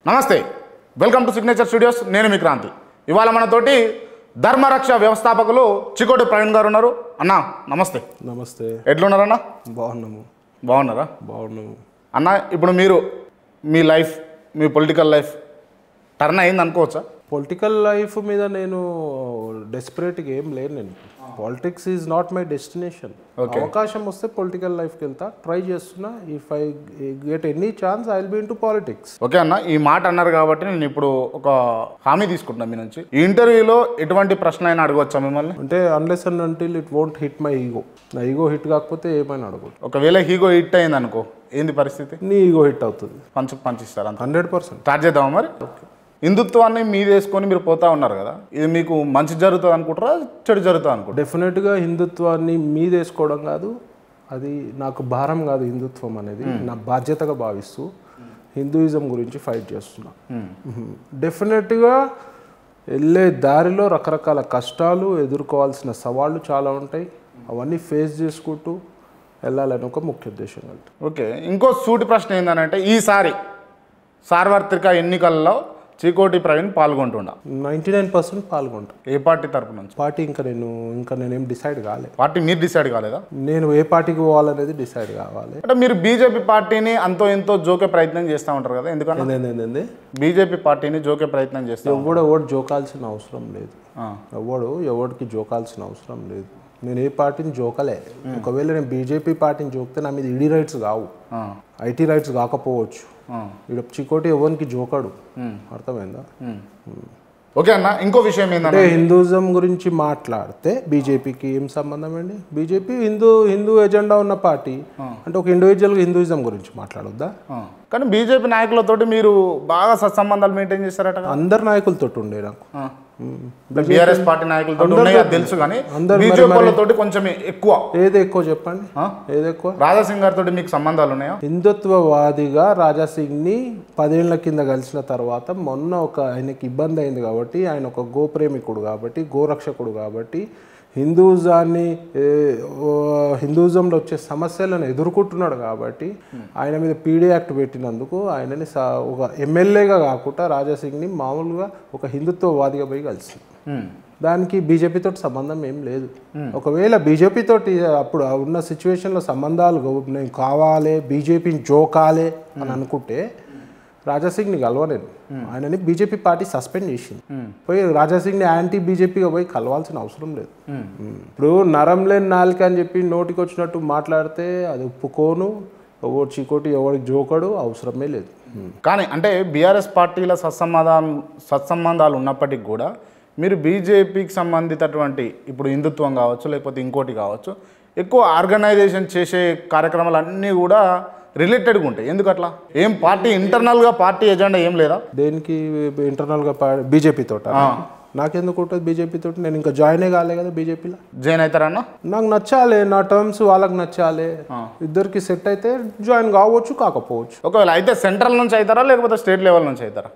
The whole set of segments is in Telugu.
నమస్తే వెల్కమ్ టు సిగ్నేచర్ స్టూడియోస్ నేను మీ క్రాంతి ఇవాళ మనతోటి ధర్మరక్ష వ్యవస్థాపకులు చికోటి ప్రవీణ్ గారు ఉన్నారు అన్న నమస్తే నమస్తే ఎట్లున్నారన్న బాగున్నాము బాగున్నారా బాగున్నాము అన్న ఇప్పుడు మీరు మీ లైఫ్ మీ పొలిటికల్ లైఫ్ టర్న్ అయింది అనుకోవచ్చా పొలిటికల్ లైఫ్ మీద నేను డెస్పరేట్గా ఏం లేను నేను politics is not my destination అవకాశం వస్తే పొలిటికల్ లైఫ్కి వెళ్తా ట్రై చేస్తున్నా if I get any chance I will be into politics okay అన్న ఈ మాట అన్నారు కాబట్టి నేను ఇప్పుడు ఒక హామీ తీసుకుంటున్నాను మీ నుంచి ఈ ఇంటర్వ్యూలో ఎటువంటి ప్రశ్న అయినా అడగవచ్చా మిమ్మల్ని అంటే unless and until it won't hit my ego నా ఈగో హిట్ కాకపోతే ఏమైనా అడగదు ఒకవేళ హీగో హిట్ అయింది అనుకో ఏంది పరిస్థితి నీ ఈగో హిట్ అవుతుంది పంచుకు పంచిస్తారు అంత హండ్రెడ్ పర్సెంట్ స్టార్ట్ చేద్దామా మరి హిందుత్వాన్ని మీద వేసుకొని మీరు పోతా ఉన్నారు కదా ఇది మీకు మంచి జరుగుతుంది అనుకుంటారా చెడు జరుగుతుంది అనుకుంటారా డెఫినెట్గా హిందుత్వాన్ని మీదేసుకోవడం కాదు అది నాకు భారం కాదు హిందుత్వం అనేది నా బాధ్యతగా భావిస్తూ హిందూయిజం గురించి ఫైట్ చేస్తున్నా డెఫినెట్గా వెళ్ళే దారిలో రకరకాల కష్టాలు ఎదుర్కోవాల్సిన సవాళ్ళు చాలా ఉంటాయి అవన్నీ ఫేస్ చేసుకుంటూ వెళ్ళాలని ఒక ముఖ్య ఉద్దేశం కలిగి ఓకే ఇంకో సూటి ప్రశ్న ఏంటంటే ఈసారి సార్వత్రిక ఎన్నికల్లో చీకోటి ప్రవీణ్ పాల్గొంటుండ నైంటీ నైన్ పర్సెంట్ పాల్గొంటా ఏ పార్టీ తరపు నుంచి పార్టీ ఇంకా నేను ఇంకా నేనేం డిసైడ్ కాలే పార్టీ మీరు డిసైడ్ కాలేదా నేను ఏ పార్టీకి పోవాలనేది డిసైడ్ కావాలి అంటే మీరు బీజేపీ పార్టీని అంతో ఎంతో జోకే ప్రయత్నం చేస్తూ ఉంటారు కదా ఎందుకన్నా ఏంటంటే బీజేపీ పార్టీని జోకే ప్రయత్నం చేస్తాం ఎవడు ఎవడు జోకాల్సిన అవసరం లేదు ఎవడు ఎవడికి జోకాల్సిన అవసరం లేదు నేను ఏ పార్టీని జోకలే ఒకవేళ నేను బీజేపీ పార్టీని జోకితే నా మీద ఈడీ రైట్స్ కావు ఐటీ రైట్స్ కాకపోవచ్చు ఇక్కడ చికోటి ఎవరికి జోకాడు అర్థమైందా ఓకే అన్న ఇంకో విషయం ఏంటంటే అంటే హిందూజం గురించి మాట్లాడితే బీజేపీకి ఏం సంబంధం అండి బీజేపీ హిందూ హిందూ ఎజెండా ఉన్న పార్టీ అంటే ఒక ఇండివిజువల్గా హిందూయిజం గురించి మాట్లాడొద్దా కానీ బీజేపీ నాయకులతోటి మీరు బాగా సత్సంబంధాలు మెయింటైన్ చేస్తారట కదా అందరు నాయకులతో ఉండే నాకు బీఆర్ఎస్ పార్టీ నాయకులతో ఉన్నాయి అది తెలుసు కానీ అందరు మరి బీజేపీ వాళ్ళతోటి కొంచెం ఎక్కువ ఏది ఎక్కువ చెప్పండి ఏది ఎక్కువ రాజాసింగ్ గారితో మీకు సంబంధాలు ఉన్నాయా హిందుత్వవాదిగా రాజాసింగ్ని పదేళ్ల కింద కలిసిన తర్వాత మొన్న ఒక ఆయనకి ఇబ్బంది అయింది కాబట్టి ఆయన ఒక గోప్రేమికుడు కాబట్టి గోరక్షకుడు కాబట్టి హిందూజాన్ని ఏ, ఓ, హిందూజంలో వచ్చే సమస్యలను ఎదుర్కొంటున్నాడు కాబట్టి ఆయన మీద పీడీ యాక్ట్ పెట్టినందుకు ఆయనని సా- ఒక ఎమ్మెల్యేగా కాకుండా రాజాసింగ్ని మామూలుగా ఒక హిందుత్వవాదిగా పోయి కలిసింది ఉమ్. దానికి బీజేపీతో సంబంధం ఏం లేదు ఒకవేళ బీజేపీతోటి అప్పుడు ఆ ఉన్న సిచ్యువేషన్లో సంబంధాలు గౌ- నేను కావాలి బీజేపీని జోకాలే అని అనుకుంటే రాజాసింగ్ని కలవలేను ఆయనని బీజేపీ పార్టీ సస్పెండ్ చేసింది పోయి రాజాసింగ్ని యాంటీ బీజేపీగా పోయి కలవాల్సిన అవసరం లేదు ఇప్పుడు నరం లేని నాలిక అని చెప్పి నోటికి వచ్చినట్టు మాట్లాడితే అది ఒప్పుకోను ఎవడు చీకోటి ఎవడికి జోకడు అవసరమే లేదు కానీ అంటే బీఆర్ఎస్ పార్టీల సత్సంబంధాలు సత్సంబంధాలు ఉన్నప్పటికీ కూడా మీరు బీజేపీకి సంబంధితటువంటి ఇప్పుడు హిందుత్వం కావచ్చు లేకపోతే ఇంకోటి కావచ్చు ఎక్కువ ఆర్గనైజేషన్ చేసే కార్యక్రమాలు అన్నీ కూడా రిలేటెడ్గా ఉంటాయి ఎందుకు అట్లా ఏం పార్టీ ఇంటర్నల్గా పార్టీ ఎజెండా ఏం లేదా దేనికి ఇంటర్నల్గా బీజేపీ తోట నాకెందుకు ఉంటుంది బీజేపీ తోటి నేను ఇంకా జాయినే కాలే కదా బీజేపీలో జైన్ అవుతారన్న నాకు నచ్చాలి నా టర్మ్స్ వాళ్ళకి నచ్చాలి ఇద్దరికి సెట్ అయితే జాయిన్ కావచ్చు కాకపోవచ్చు ఒకవేళ అయితే సెంట్రల్ నుంచి అవుతారా లేకపోతే స్టేట్ లెవెల్ నుంచి అవుతారా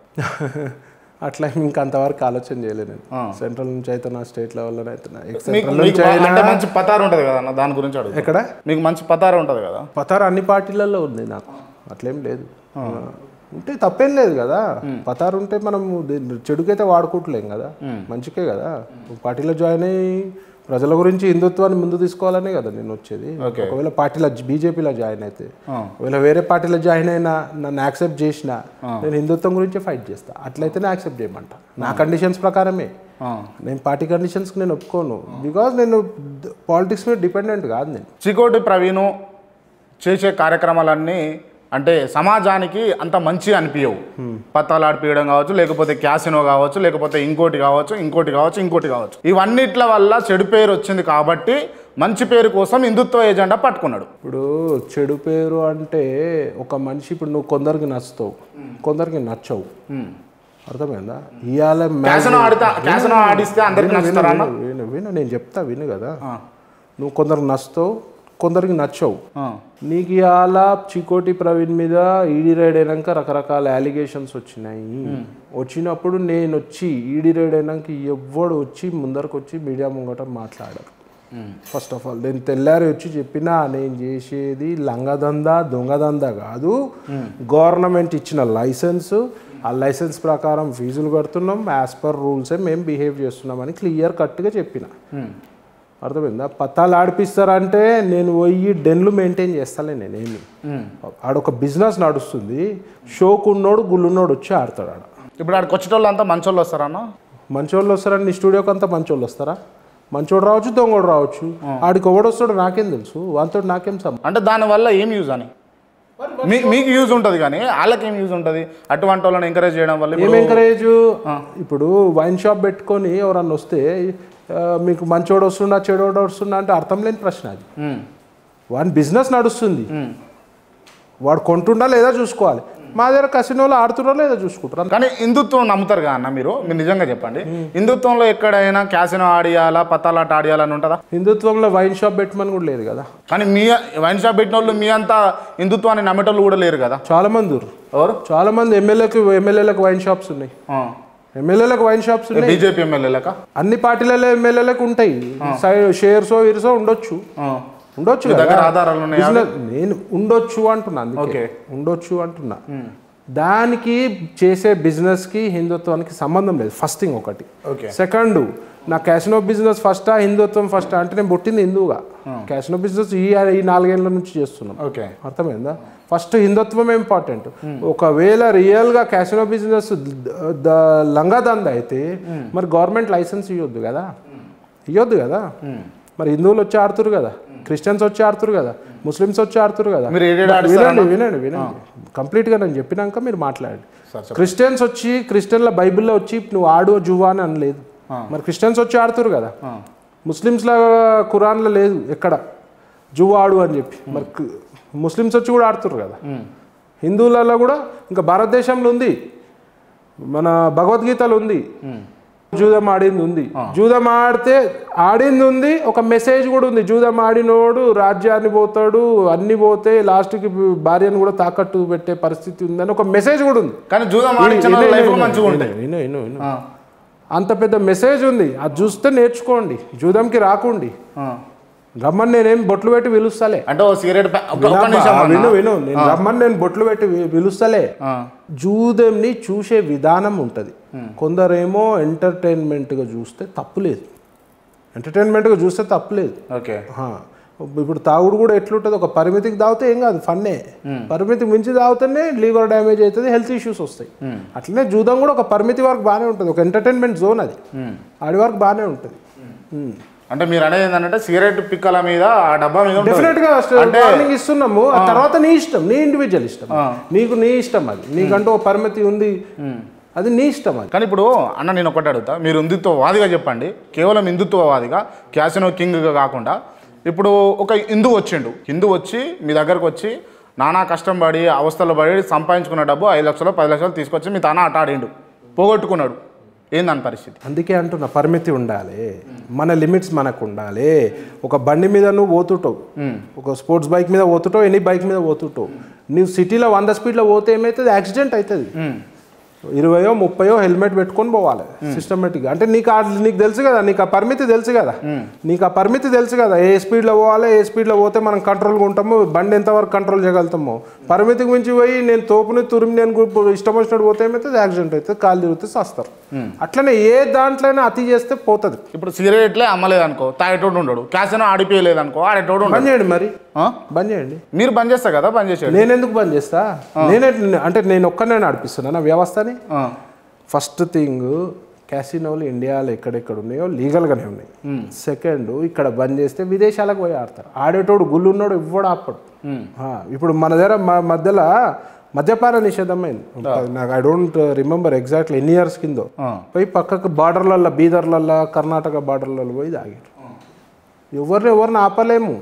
అట్లా ఇంకా అంతవరకు ఆలోచన చేయలేదు నేను సెంట్రల్ నుంచి అయితే నా స్టేట్ లెవెల్లో అయితే నా మీకు సెంట్రల్ మీకు నుంచి అయినా అంటే మంచి పతారు ఉంటుంది కదా అన్న దాని గురించి అడుగు ఎక్కడ మీకు మంచి పతారు ఉంటుంది కదా పతారు అన్ని పార్టీలలో ఉంది నాకు అట్లేం లేదు ఉంటే తప్పేం లేదు కదా పతారు ఉంటే మనం దీన్ని చెడుకైతే వాడుకుంటలేం కదా మంచికే కదా పార్టీలో జాయిన్ అయ్యి ప్రజల గురించి హిందుత్వాన్ని ముందు తీసుకోవాలనే కదా నేను వచ్చేది Okay. ఒకవేళ పార్టీలో బీజేపీలో జాయిన్ అయితే ఒకవేళ వేరే పార్టీలో జాయిన్ అయినా నన్ను యాక్సెప్ట్ చేసిన నేను హిందుత్వం గురించి ఫైట్ చేస్తా అట్లయితేనే యాక్సెప్ట్ చేయమంట నా కండిషన్స్ ప్రకారమే ఆ. నేను పార్టీ కండిషన్స్కి నేను ఒప్పుకోను బికాజ్ నేను పాలిటిక్స్ మీద డిపెండెంట్ కాదు నేను చికోటి ప్రవీణు చేసే కార్యక్రమాలన్నీ అంటే సమాజానికి అంత మంచి అనిపించవు పత్తాలు ఆడిపియడం కావచ్చు లేకపోతే క్యాసినో కావచ్చు లేకపోతే ఇంకోటి కావచ్చు ఇంకోటి కావచ్చు ఇంకోటి కావచ్చు ఇవన్నిట్ల వల్ల చెడు పేరు వచ్చింది కాబట్టి మంచి పేరు కోసం హిందుత్వ ఏజెండా పట్టుకున్నాడు ఇప్పుడు చెడు పేరు అంటే ఒక మనిషి ఇప్పుడు నువ్వు కొందరికి నచ్చుతావు కొందరికి నచ్చవు అర్థమైందా ఇవాళ క్యాసినో ఆడితే క్యాసినో ఆడిస్తే అందరికి నచ్చుతారా అన్న? విను విను నేను చెప్తా విను కదా నువ్వు కొందరికి నచ్చుతావు కొందరికి నచ్చవు ఆ. నీకు ఇవాళ చికోటి ప్రవీణ్ మీద ఈడీ రైడ్ అయినాక రకరకాల అలిగేషన్స్ వచ్చినాయి వచ్చినప్పుడు నేను వచ్చి ఈడీ రైడ్ అయినాక ఎవ్వడు వచ్చి ముందరకు వచ్చి మీడియా ముంగట మాట్లాడరు ఫస్ట్ ఆఫ్ ఆల్ నేను తెల్లారి వచ్చి చెప్పినా నేను చేసేది లంగదందా దొంగదందా కాదు గవర్నమెంట్ ఇచ్చిన లైసెన్స్ ఆ లైసెన్స్ ప్రకారం ఫీజులు కడుతున్నాం యాజ్ పర్ రూల్సే మేము బిహేవ్ చేస్తున్నామని క్లియర్ కట్గా చెప్పిన అర్థమైందా పత్తాలు ఆడిపిస్తారంటే నేను పోయి డెన్లు మెయింటైన్ చేస్తాలే నేనేమి ఆడొక బిజినెస్ నడుస్తుంది షోకున్నోడు గుళ్ళున్నోడు వచ్చి ఆడతాడు ఆడ ఇప్పుడు ఆడికి వచ్చేటోళ్ళు అంతా మంచోళ్ళు వస్తారన్న మంచోళ్ళు వస్తారని నీ స్టూడియోకి అంతా మంచోళ్ళు వస్తారా మంచోడు రావచ్చు దొంగోడు రావచ్చు ఆడికి ఎవడు వస్తాడో నాకేం తెలుసు వాంతో నాకేం సంబంధం అంటే దానివల్ల ఏం యూజ్ అని మీ మీకు యూజ్ ఉంటుంది కానీ వాళ్ళకి ఏం యూజ్ ఉంటుంది అటువంటి వాళ్ళని ఎంకరేజ్ చేయడం వల్ల ఏం ఇప్పుడు- ఎంకరేజ్ ఇప్పుడు వైన్ షాప్ పెట్టుకొని ఎవరన్నా వస్తే ఆ, మీకు మంచోడు వస్తుండా చెడోడు వస్తుండా అంటే అర్థం లేని ప్రశ్న అది ఉమ్, వాని బిజినెస్ నడుస్తుంది ఉమ్. వాడు కొంటుండా లేదా చూసుకోవాలి మా దగ్గర కసినోలో ఆడుతున్నా లేదా చూసుకుంటారు కానీ హిందుత్వం నమ్ముతారు కదా అన్న మీరు మీరు నిజంగా చెప్పండి హిందుత్వంలో ఎక్కడైనా క్యాసినో ఆడియాలా పత్తాలాట ఆడియాలని ఉంటుందా హిందుత్వంలో వైన్ షాప్ పెట్టమని కూడా లేదు కదా కానీ మీ వైన్ షాప్ పెట్టిన వాళ్ళు మీ అంతా హిందుత్వాన్ని నమ్మేటోళ్ళు కూడా లేరు కదా చాలా మంది ఉర్రు. ఎవరు చాలా మంది ఎమ్మెల్యేకి ఎమ్మెల్యేలకు వైన్ షాప్స్ ఉన్నాయి ఎమ్మెల్యేలకు వైన్ షాప్స్ ఉన్నాయి బీజేపీ ఎమ్మెల్యేలక అన్ని పార్టీలలో ఎమ్మెల్యేలకు ఉంటాయి సై- షేర్సో ఇరుసో ఉండొచ్చు ఉండొచ్చు మీ కదా. దగ్గర ఆధారాలు ఉన్నాయా? బిజినెస్- నేను ఉండొచ్చు అంటున్నా అందుకే ఓకే. ఉండొచ్చు అంటున్నా దానికి చేసే బిజినెస్ కి హిందుత్వానికి సంబంధం లేదు ఫస్ట్ థింగ్ ఒకటి ఓకే సెకండ్ నా క్యాసినో బిజినెస్ ఫస్టా హిందుత్వం ఫస్టా అంటే నేను పుట్టింది హిందువుగా క్యాసినో బిజినెస్ ఈ ఈ నాలుగేళ్ల నుంచి చేస్తున్నాం ఓకే అర్థమైందా ఫస్ట్ హిందుత్వం ఇంపార్టెంట్ ఒకవేళ రియల్గా క్యాసినో బిజినెస్ లంగా దంద అయితే మరి గవర్నమెంట్ లైసెన్స్ ఇవ్వద్దు కదా ఇవ్వద్దు కదా మరి హిందువులు వచ్చి ఆడుతురు కదా క్రిస్టియన్స్ వచ్చి ఆడుతురు కదా ముస్లిమ్స్ వచ్చి ఆడుతురు కదా మీరు ఏడేడు ఆడిస్తారా వినండి వినండి వినండి కంప్లీట్గా నేను చెప్పినాక మీరు మాట్లాడండి సరే, క్రిస్టియన్స్ వచ్చి క్రిస్టియన్ల బైబిల్లో వచ్చి నువ్వు ఆడు జువా అని అనలేదు మరి క్రిస్టియన్స్ వచ్చి ఆడుతురు కదా ముస్లిమ్స్ల ఖురాన్లో లేదు ఎక్కడ జువా ఆడు అని చెప్పి మరి క్- ముస్లిమ్స్ వచ్చి కూడా ఆడుతురు కదా హిందువులలో కూడా ఇంకా భారతదేశంలో ఉంది మన భగవద్గీతలో ఉంది జూదం ఆడింది ఉంది జూదం ఆడితే ఆడింది ఉంది ఒక మెసేజ్ కూడా ఉంది జూదం ఆడినోడు రాజ్యాన్ని పోతాడు అన్ని పోతే లాస్ట్కి భార్యను కూడా తాకట్టు పెట్టే పరిస్థితి ఉందని ఒక మెసేజ్ కూడా ఉంది కానీ జూదం ఆడించిన విను, లైఫ్ విను, మంచిగా ఉంటాయి విను, విను, విను. అంత పెద్ద మెసేజ్ ఉంది అది చూస్తే నేర్చుకోండి జూదంకి రాకండి ఆ. రమ్మని నేనేం బొట్లు పెట్టి పిలుస్తలే అంటే ఓ సిగరెట్ ప్యా- ఒక- ఒక వినమ్మా, నిమిషం అన్న. విను విను నేను రమ్మని నేను బొట్లు పెట్టి పి- పిలుస్తలే ఆ. జూదంని చూసే విధానం ఉంటుంది కొందరేమో ఎంటర్టైన్మెంట్గా చూస్తే తప్పులేదు ఎంటర్టైన్మెంట్గా చూస్తే తప్పులేదు ఓకే ఆ, ఇప్పుడు తాగుడు కూడా ఎట్లుంటుంది ఒక పరిమితికి తాగితే ఏం కాదు ఫన్నే పరిమితికి మించి తాగితేనే లివర్ డ్యామేజ్ అవుతుంది హెల్త్ ఇష్యూస్ వస్తాయి అట్లనే జూదం కూడా ఒక పరిమితి వరకు బాగానే ఉంటుంది ఒక ఎంటర్టైన్మెంట్ జోన్ అది ఆడి వరకు బాగానే ఉంటుంది అంటే మీరు అనేది ఏంటంటే సిగరెట్ పిక్కల మీద ఆ డబ్బా మీద ఉంటుంది. డెఫినెట్ గా అంటే వార్నింగ్ ఇస్తున్నాము ఆ తర్వాత నీ ఇష్టం నీ ఇండివిజువల్ ఇష్టం నీకు నీ ఇష్టం అది నీకంటూ ఒక పరిమితి ఉంది అది నీ ఇష్టం అది కానీ ఇప్పుడు అన్న నేను ఒకటి అడుగుతా మీరు హిందుత్వవాదిగా చెప్పండి కేవలం హిందుత్వవాదిగా క్యాసినో కింగ్గా కాకుండా ఇప్పుడు ఒక హిందూ వచ్చిండు హిందూ వచ్చి మీ దగ్గరకు వచ్చి నానా కష్టం పడి అవస్థలు పడి సంపాదించుకున్న డబ్బు ఐదు లక్షలు పది లక్షలు తీసుకొచ్చి మీ తాన ఆట ఆడిండు పోగొట్టుకున్నాడు ఏందని పరిస్థితి అందుకే అంటున్న పరిమితి ఉండాలి మన లిమిట్స్ మనకు ఉండాలి ఒక బండి మీద నువ్వు పోతుంటావు ఒక స్పోర్ట్స్ బైక్ మీద పోతుంటావు ఎనీ బైక్ మీద పోతుంటావు నువ్వు సిటీలో వంద స్పీడ్లో పోతే ఏమవుతుంది యాక్సిడెంట్ అవుతుంది ఇరవయో ముప్పయో హెల్మెట్ పెట్టుకొని పోవాలి సిస్టమేటిక్గా అంటే నీకు ఆ నీకు తెలుసు కదా నీకు ఆ పరిమితి తెలుసు కదా నీకు ఆ పరిమితి తెలుసు కదా ఏ స్పీడ్లో పోవాలి ఏ స్పీడ్లో పోతే మనం కంట్రోల్గా ఉంటాము బండి ఎంతవరకు కంట్రోల్ చేయగలుగుతాము పరిమితికి మించి పోయి నేను తోపుని తురిమి నేను గు- ఇష్టం వచ్చినట్టు పోతే ఏమైతే యాక్సిడెంట్ అవుతుంది కాలు తిరిగితే వస్తారు అట్లనే ఏ దాంట్లోనే అతి చేస్తే పోతుంది ఇప్పుడు సిగరెట్లే అమ్మలేదు అనుకో తాగేటోడు ఉండడు క్యాసినో ఆడిపోయలేదు అనుకో ఆడేటోడు ఉండడు బంద్ చేయండి మరి ఆ? బంద్ చేయండి మీరు బంద్ చేస్తారు కదా బంద్ చేసేది నేను ఎందుకు బంద్ చేస్తా నేనే అంటే నేను ఒక్కనే నడిపిస్తున్నా నా వ్యవస్థని ఆ. ఫస్ట్ థింగ్ క్యాసినోలు ఇండియాలో ఎక్కడెక్కడ ఉన్నాయో లీగల్గానే ఉన్నాయి సెకండ్ ఇక్కడ బంద్ చేస్తే విదేశాలకు పోయి ఆడతారు ఆడేటోడు గుళ్ళున్నాడు ఇవ్వడు ఆపడు ఆ, ఇప్పుడు మన దగ్గర మా మధ్యలో మద్యపాన నిషేధమైంది నాకు ఐ డోంట్ రిమెంబర్ ఎగ్జాక్ట్లీ ఎన్ని ఇయర్స్ కిందో ఆ. పోయి పక్కకు బార్డర్లల్లో బీదర్లల్లో కర్ణాటక బార్డర్లలో పోయి తాగారు ఎవరిని ఎవరిని ఆపలేము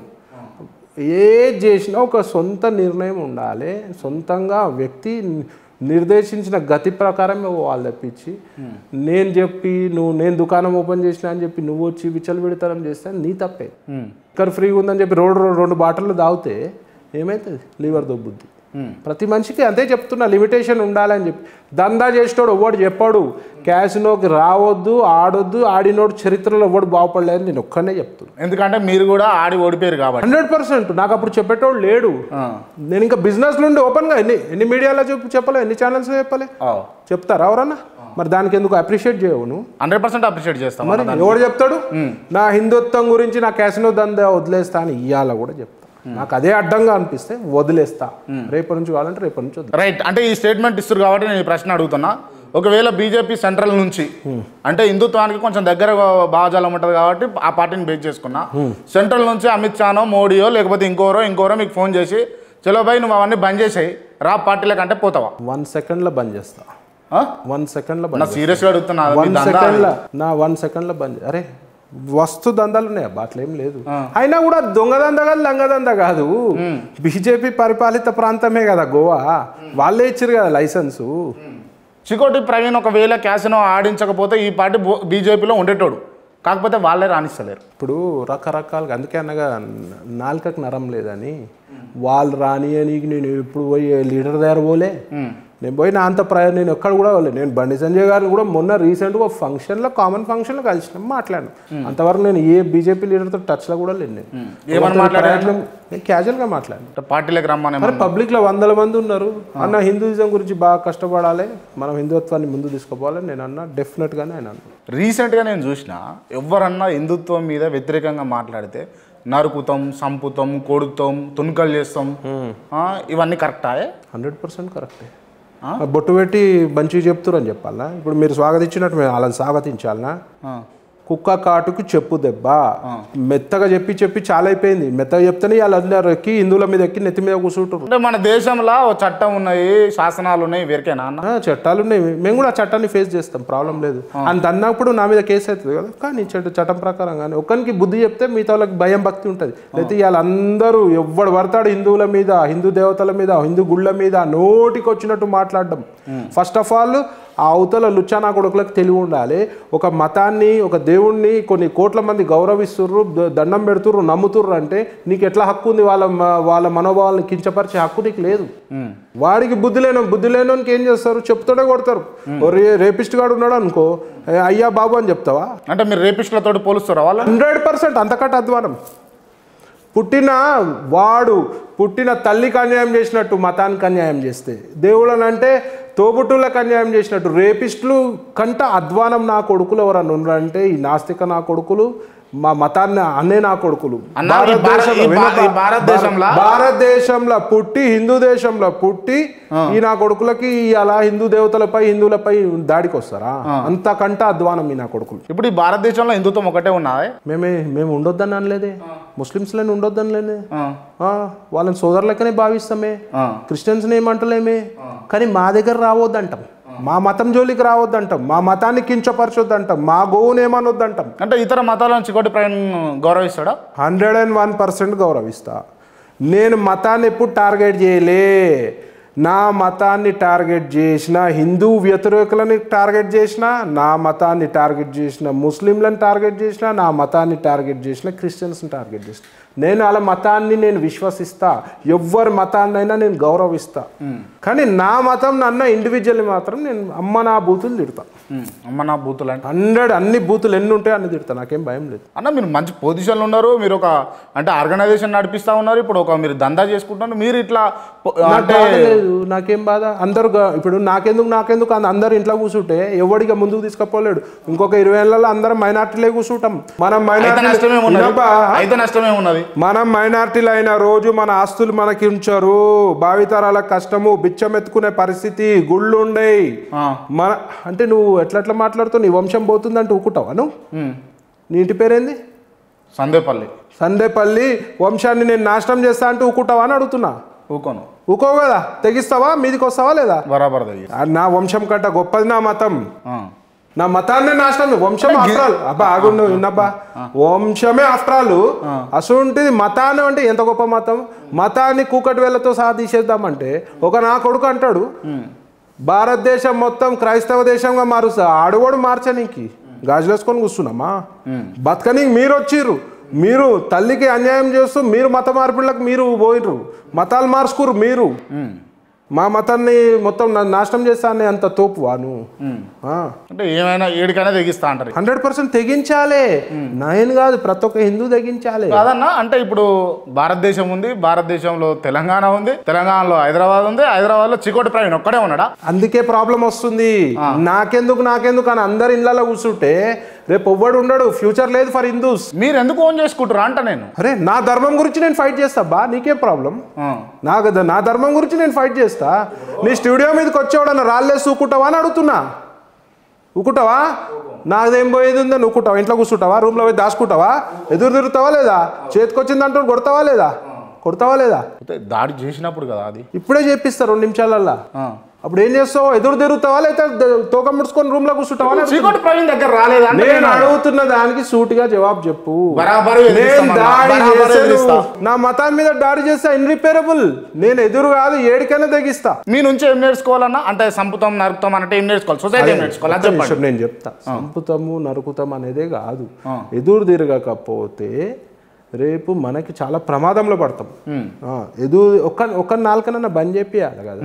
ఏది చేసినా ఒక సొంత నిర్ణయం ఉండాలి సొంతంగా వ్యక్తి నిర్దేశించిన గతి ప్రకారమే పోవాలి తప్పించి నేను చెప్పి నువ్వు నేను దుకాణం ఓపెన్ చేసిన అని చెప్పి నువ్వు వచ్చి విచ్చలు విడతనం చేస్తే నీ తప్పే ఇక్కడ ఫ్రీగా ఉందని చెప్పి రోడ్డు రెండు బాటలు తాగితే ఏమవుతుంది లివర్ దొబ్బుద్ది ప్రతి మనిషికి అంతే చెప్తున్నా లిమిటేషన్ ఉండాలని చెప్పి దందా చేసేటోడు ఎవడు చెప్పాడు క్యాసినోకి రావద్దు ఆడొద్దు ఆడినోడు చరిత్రలో ఎవడు బాగుపడలేదని నేను ఒక్కనే చెప్తున్నా ఎందుకంటే మీరు కూడా ఆడి ఓడిపోయారు కాబట్టి హండ్రెడ్ పర్సెంట్ నాకు అప్పుడు చెప్పేటోడు లేడు ఆ. నేను ఇంకా బిజినెస్ నుండి ఓపెన్గా ఎన్ని ఎన్ని మీడియాలో చెప్పు చెప్పలే ఎన్ని ఛానల్స్ చెప్పలే ఆ. చెప్తారా ఎవరన్నా మరి దానికి ఎందుకు అప్రిషియేట్ చేయవు నువ్వు హండ్రెడ్ పర్సెంట్ అప్రిషియేట్ చేస్తాం మరి ఎవడు చెప్తాడు నా హిందుత్వం గురించి నా క్యాసినో దందా వదిలేస్తా అని ఇయ్యాల కూడా చెప్తా నాకు అదే అడ్డంగా అనిపిస్తే వదిలేస్తా రేపటి నుంచి కావాలంటే రేపటి నుంచి వదిలే రైట్ అంటే ఈ స్టేట్మెంట్ ఇస్తారు కాబట్టి నేను ఈ ప్రశ్న అడుగుతున్నా ఒకవేళ బీజేపీ సెంట్రల్ నుంచి అంటే హిందుత్వానికి కొంచెం దగ్గర భావజాలం ఉంటుంది కాబట్టి ఆ పార్టీని బేస్ చేసుకున్నా సెంట్రల్ నుంచి అమిత్ షానో మోడీయో లేకపోతే ఇంకోరో ఇంకోరో మీకు ఫోన్ చేసి చలో భాయ్ నువ్వు అవన్నీ బంద్ చేసేయి రా పార్టీలకు అంటే పోతావా వన్ సెకండ్లో బంద్ చేస్తా ఆ? వన్ సెకండ్లో నా బంద్ చేస్తా. సీరియస్గా అడుగుతున్నా మీ వన్ దందా సెకండ్లో నా వన్ సెకండ్లో బంద్ చే- అరే వస్తు దందాలు ఉన్నాయి అబ్బా అట్లా ఏం లేదు అయినా కూడా దొంగ దంద కాదు లంగ దంద కాదు బీజేపీ పరిపాలిత ప్రాంతమే కదా గోవా వాళ్ళే ఇచ్చారు కదా లైసెన్సు చికోటి ప్రవీణ్ ఒకవేళ క్యాసినో ఆడించకపోతే ఈ పార్టీ బీజేపీలో ఉండేటోడు కాకపోతే వాళ్ళే రాణిస్తలేరు ఇప్పుడు రకరకాలుగా అందుకే అనగా నాలుకకు నరం లేదని వాళ్ళు రాని అని నేను ఇప్పుడు పోయి లీడర్ దగ్గర పోలే నేను పోయి నా అంత ప్రయాణం నేను ఎక్కడ కూడా పోలే నేను బండి సంజయ్ గారిని కూడా మొన్న రీసెంట్గా ఒక ఫంక్షన్లో కామన్ ఫంక్షన్లో కలిసిన మాట్లాడాను అంతవరకు నేను ఏ బీజేపీ లీడర్తో టచ్లో కూడా లేను నేను ఏమని ఎవరితో మాట్లాడారు? ప్రయాణం నేను క్యాజువల్గా మాట్లాడాను అంటే పార్టీలకు రమ్మని మరి పబ్లిక్లో వందల మంది ఉన్నారు అన్న హిందూయిజం గురించి బాగా కష్టపడాలి మనం హిందుత్వాన్ని ముందు తీసుకుపోవాలి నేను అన్న డెఫినెట్గానే ఆయన అన్నాను రీసెంట్గా నేను చూసిన ఎవరన్నా హిందుత్వం మీద వ్యతిరేకంగా మాట్లాడితే నరుకుతాం సంపుతాం కొడుతాం తుణుకలు చేస్తాం ఆ, ఇవన్నీ కరెక్టా హండ్రెడ్ పర్సెంట్ కరెక్టే బొట్టు పెట్టి మంచిగా చెప్తురు అని చెప్పాలా ఇప్పుడు మీరు స్వాగతించినట్టు మేము వాళ్ళని స్వాగతించాలనా కుక్క కాటుకు చెప్పు దెబ్బ మెత్తగా చెప్పి చెప్పి చాలా అయిపోయింది మెత్తగా చెప్తేనే వాళ్ళు అందరూ ఎక్కి హిందువుల మీద ఎక్కి నెత్తి మీద కూర్చుంటారు అంటే మన దేశంలో ఓ చట్టం ఉన్నాయి శాసనాలు ఉన్నాయి వీరికేనా అన్న ఆ, చట్టాలు ఉన్నాయి మేము కూడా ఆ చట్టాన్ని ఫేస్ చేస్తాం ప్రాబ్లం లేదు అంత అన్నప్పుడు నా మీద కేసు అవుతుంది కదా కానీ చట్ట చట్టం ప్రకారం కానీ ఒక్కరికి బుద్ధి చెప్తే మిగతా వాళ్ళకి భయం భక్తి ఉంటుంది అయితే వాళ్ళందరూ ఎవ్వడు పడతాడు హిందువుల మీద హిందూ దేవతల మీద హిందూ గుళ్ళ మీద నోటికి వచ్చినట్టు మాట్లాడడం ఫస్ట్ ఆఫ్ ఆల్ ఆ అవతల లుచ్చానా కొడుకులకు తెలివి ఉండాలి ఒక మతాన్ని ఒక దేవుణ్ణి కొన్ని కోట్ల మంది గౌరవిస్తుర్రు ద- దండం పెడుతుర్రు నమ్ముతుర్రు అంటే నీకు ఎట్లా హక్కు ఉంది వాళ్ళ మ- వాళ్ళ మనోభావాలను కించపరిచే హక్కు నీకు లేదు వాడికి బుద్ధి లేను బుద్ధి లేనోనికి ఏం చేస్తారు చెప్తాడే కొడతారు ఓ రే రేపిస్ట్ గాడు ఉన్నాడు అనుకో "ఏ, అయ్యా బాబు అని చెప్తావా అంటే మీరు రేపిస్టులతో పోలుస్తారా వాళ్ళు హండ్రెడ్ పర్సెంట్ అంతకంటే అధ్వానం పుట్టిన వాడు పుట్టిన తల్లికి అన్యాయం చేసినట్టు మతానికి అన్యాయం చేస్తే దేవుళ్ళని అంటే తోబుట్టులకు అన్యాయం చేసినట్టు రేపిస్టులు కంట అధ్వానం నా కొడుకులు ఎవరన్నా ఉన్నారంటే ఈ నాస్తిక నా కొడుకులు మా మతాన్ని అన్నే నా కొడుకులు అన్న, ఈ భారత- భారతదేశంలో- ఈ భా- వినప- ఈ భారతదేశంలో- భారతదేశంలో పుట్టి హిందూ దేశంలో పుట్టి ఈ నా కొడుకులకి అలా హిందూ దేవతలపై హిందువులపై దాడికి వస్తారా అంతకంట అధ్వానం ఈ నా కొడుకులు ఇప్పుడు ఈ భారతదేశంలో హిందుత్వం ఒకటే ఉన్నది మేమే మేము ఉండొద్దని అనలేదే ముస్లిమ్స్లని ఉండొద్దని లేదే ఆ, ఆ, వాళ్ళని సోదరులకనే భావిస్తామే ఆ. క్రిస్టియన్స్ని ఏమంటలేమే కానీ మా దగ్గర రావద్దంటాం మా మతం జోలికి రావద్దంటాం మా మతాన్ని కించపరచొద్దంటాం మా గోవుని ఏమనొద్దంటాం అంటే ఇతర మతాలను చికోటి ప్రవీణ్ గౌరవిస్తాడా హండ్రెడ్ అండ్ వన్ పర్సెంట్ గౌరవిస్తా నేను మతాన్ని ఎప్పుడు టార్గెట్ చేయలే నా మతాన్ని టార్గెట్ చేసిన హిందూ వ్యతిరేకులని టార్గెట్ చేసిన నా మతాన్ని టార్గెట్ చేసిన ముస్లింలను టార్గెట్ చేసిన నా మతాన్ని టార్గెట్ చేసిన క్రిస్టియన్స్ని టార్గెట్ చేసిన నేను వాళ్ళ మతాన్ని నేను విశ్వసిస్తా ఎవ్వరి మతాన్నైనా నేను గౌరవిస్తా కానీ నా మతం నన్న ఇండివిజువల్ని మాత్రం నేను అమ్మ నా బూతులు తిడతా ఉమ్, అమ్మ నా బూతులు అంటే హండ్రెడ్ అన్ని బూతులు ఎన్ని ఉంటాయో అన్ని తిడతా నాకేం భయం లేదు అన్న మీరు మంచి పొజిషన్లో ఉన్నారు మీరు ఒక అంటే ఆర్గనైజేషన్ నడిపిస్తా ఉన్నారు ఇప్పుడు ఒక మీరు దందా చేసుకుంటున్నారు మీరు ఇట్లా పొ- నాకు అంటే బాధ లేదు నాకేం బాధ అందరు గ- ఇప్పుడు నాకెందుకు నాకెందుకు అంద- అందరు ఇంట్లో కూర్చుంటే ఎవడిగా ముందుకు తీసుకుపోలేడు ఇంకొక ఇరవై ఏళ్ళలో అందరం మైనార్టీలే కూర్చుంటాం మనం అయితే నష్టమేమున్నది మైనార్టీ అయితే నష్టమేమున్నది మనం మైనార్టీలు అయిన రోజు మన ఆస్తులు మనకి ఉంచారు భావితరాలకు కష్టము బిచ్చం ఎత్తుకునే పరిస్థితి గుళ్ళు ఉండేవి ఆ, మన అంటే నువ్వు ఎట్లా ఎట్లా మాట్లాడుతావు నీ వంశం పోతుందంటే ఊకుంటావా నువ్వు ఉమ్, నీ ఇంటి పేరేంది సందేపల్లి సందేపల్లి వంశాన్ని నేను నాశనం చేస్తా అంటే ఊకుంటావా అని అడుగుతున్నా ఊకోను ఊకో కదా తెగిస్తావా మీదికి వస్తావా లేదా బరాబర్ తగ్గి ఆ, నా వంశం కంట గొప్పది నా మతం నా మతాన్ని నాశనం వంశం ఆఫ్రాల్ అబ్బా ఆగుండు విన్నబ్బా వంశమే ఆఫ్రాల్ అసలుంటిది మతాన్ని అంటే ఎంత గొప్ప మతం మతాన్ని కూకటి వేలతో సహా తీసేద్దామంటే ఒక నా కొడుకు అంటాడు భారతదేశం మొత్తం క్రైస్తవ దేశంగా మారుస్తా ఆడవాడు మార్చనీకి గాజులేసుకొని కూర్చున్నామా బతకనీకి మీరు వచ్చిర్రు మీరు తల్లికి అన్యాయం చేస్తూ మీరు మత మార్పిళ్ళకి మీరు పోయినరు మతాలు మార్చుకురు మీరు మా మతాన్ని మొత్తం నా- నాశనం చేస్తా అనే అంత తోపువా నువ్వు అంటే ఏమైనా ఏడికైనా తెగిస్తా అంటారు హండ్రెడ్ పర్సెంట్ తెగించాలే నేను కాదు ప్రతి ఒక్క హిందూ తెగించాలి కాదన్నా అంటే ఇప్పుడు భారతదేశం ఉంది భారతదేశంలో తెలంగాణ ఉంది తెలంగాణలో హైదరాబాద్ ఉంది హైదరాబాద్లో చికోటి ప్రవీణ్ ఒక్కడే ఉన్నాడా అందుకే ప్రాబ్లం వస్తుంది నాకెందుకు నాకెందుకు అని అందరు ఇళ్ళలో కూర్చుంటే రేపు ఎవ్వడు ఉండడు ఫ్యూచర్ లేదు ఫర్ హిందూస్ మీరు ఎందుకు ఓన్ చేసుకుంటారా అంట నేను అరే నా ధర్మం గురించి నేను ఫైట్ చేస్తా బా నీకేం ప్రాబ్లం ఆ. నాకు ద- నా ధర్మం గురించి నేను ఫైట్ చేస్తా నీ స్టూడియో మీదకి వచ్చేవాడన్న రాళ్ళే సూకుంటావా అని అడుగుతున్నా ఊకుంటావా నాదేం పోయేది ఉందని ఊకుంటావా ఇంట్లో కూర్చుంటావా రూమ్లో పోయి దాచుకుంటావా ఎదురు తిరుగుతావా లేదా చేతికొచ్చింది అంటూ కొడతావా లేదా కొడతావా లేదా అయితే దాడి చేసినప్పుడు కదా అది ఇప్పుడే చెప్పిస్తా రెండు నిమిషాలల్లా ఆ. అప్పుడు ఏం చేస్తావు ఎదురు తిరుగుతావా లేదా ద- తోక ముడుచుకొని రూమ్లో కూర్చుంటావా అని అడుగుతున్నా. చికోటి ప్రవీణ్ దగ్గర రాలేదా అంటే నేను అడుగుతున్న దానికి సూటిగా జవాబు చెప్పు బరాబరు నేను ఎదిరిస్తామన్నా. దాడి బరాబరు చేశాను. ఎదిరిస్తా. నా మతం మీద దాడి చేస్తే ఇన్రిపేరబుల్ నేను ఎదురు కాదు ఏడికైనా తెగిస్తా మీ నుంచి ఏం నేర్చుకోవాలన్నా అంటే సంపుతం నరుకుతాం అంటే ఏం నేర్చుకోవాలి సొసైటీ ఏం నేర్చుకోవాలి అది ఒక్క చెప్పండి నిమిషం నేను చెప్తా సంపుతము నరుకుతాం అనేదే కాదు ఎదురు తిరగకపోతే రేపు మనకి చాలా ప్రమాదంలో పడతాం ఆ, ఎదురు ఒక్క ఒక్క నాలుకనన్నా బంద్ చేపియాలి కదా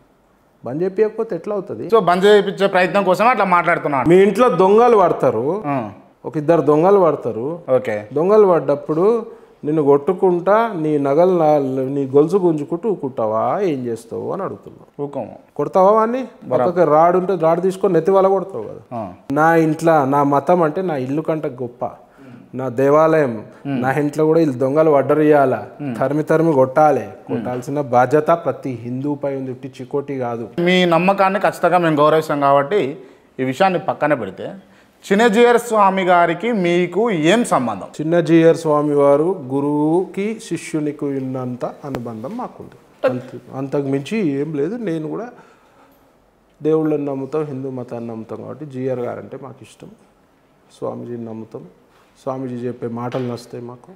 బంద్ చేపియకపోతే ఎట్లా అవుతుంది సో బంద్ చేయించే ప్రయత్నం కోసమే అట్లా మాట్లాడుతున్నాను మీ ఇంట్లో దొంగలు పడతారు ఆ. ఒక ఇద్దరు దొంగలు పడతారు ఓకే దొంగలు పడ్డప్పుడు నిన్ను కొట్టుకుంటా నీ నగలు నా- నీ గొలుసు గుంజుకుంటూ ఊకుంటావా ఏం చేస్తావు అని అడుగుతున్నా ఊకము కొడతావా వాడిని పక్కకి రాడు ఉంటే రాడు తీసుకొని నెత్తి వల్ల కొడతావు కదా ఆ. నా ఇంట్లో నా మతం అంటే నా ఇల్లు కంటే గొప్ప నా దేవాలయం నా ఇంట్లో కూడా వీళ్ళు దొంగలు వడ్డరియాల తరిమి తరిమి కొట్టాలి కొట్టాల్సిన బాధ్యత ప్రతి హిందూపై ఉంది ఉట్టి చికోటి కాదు మీ నమ్మకాన్ని ఖచ్చితంగా మేము గౌరవిస్తాం కాబట్టి ఈ విషయాన్ని పక్కన పెడితే చిన్నజీయర్ స్వామి గారికి మీకు ఏం సంబంధం చిన్నజీయర్ స్వామి వారు గురువుకి శిష్యునికి ఉన్నంత అనుబంధం మాకుంది అంతే అంతకు మించి ఏం లేదు నేను కూడా దేవుళ్ళని నమ్ముతాం హిందూ మతాన్ని నమ్ముతాం కాబట్టి జీఆర్ గారు అంటే మాకు ఇష్టం స్వామీజీని నమ్ముతాం స్వామీజీ చెప్పే మాటలు నస్తాయి మాకు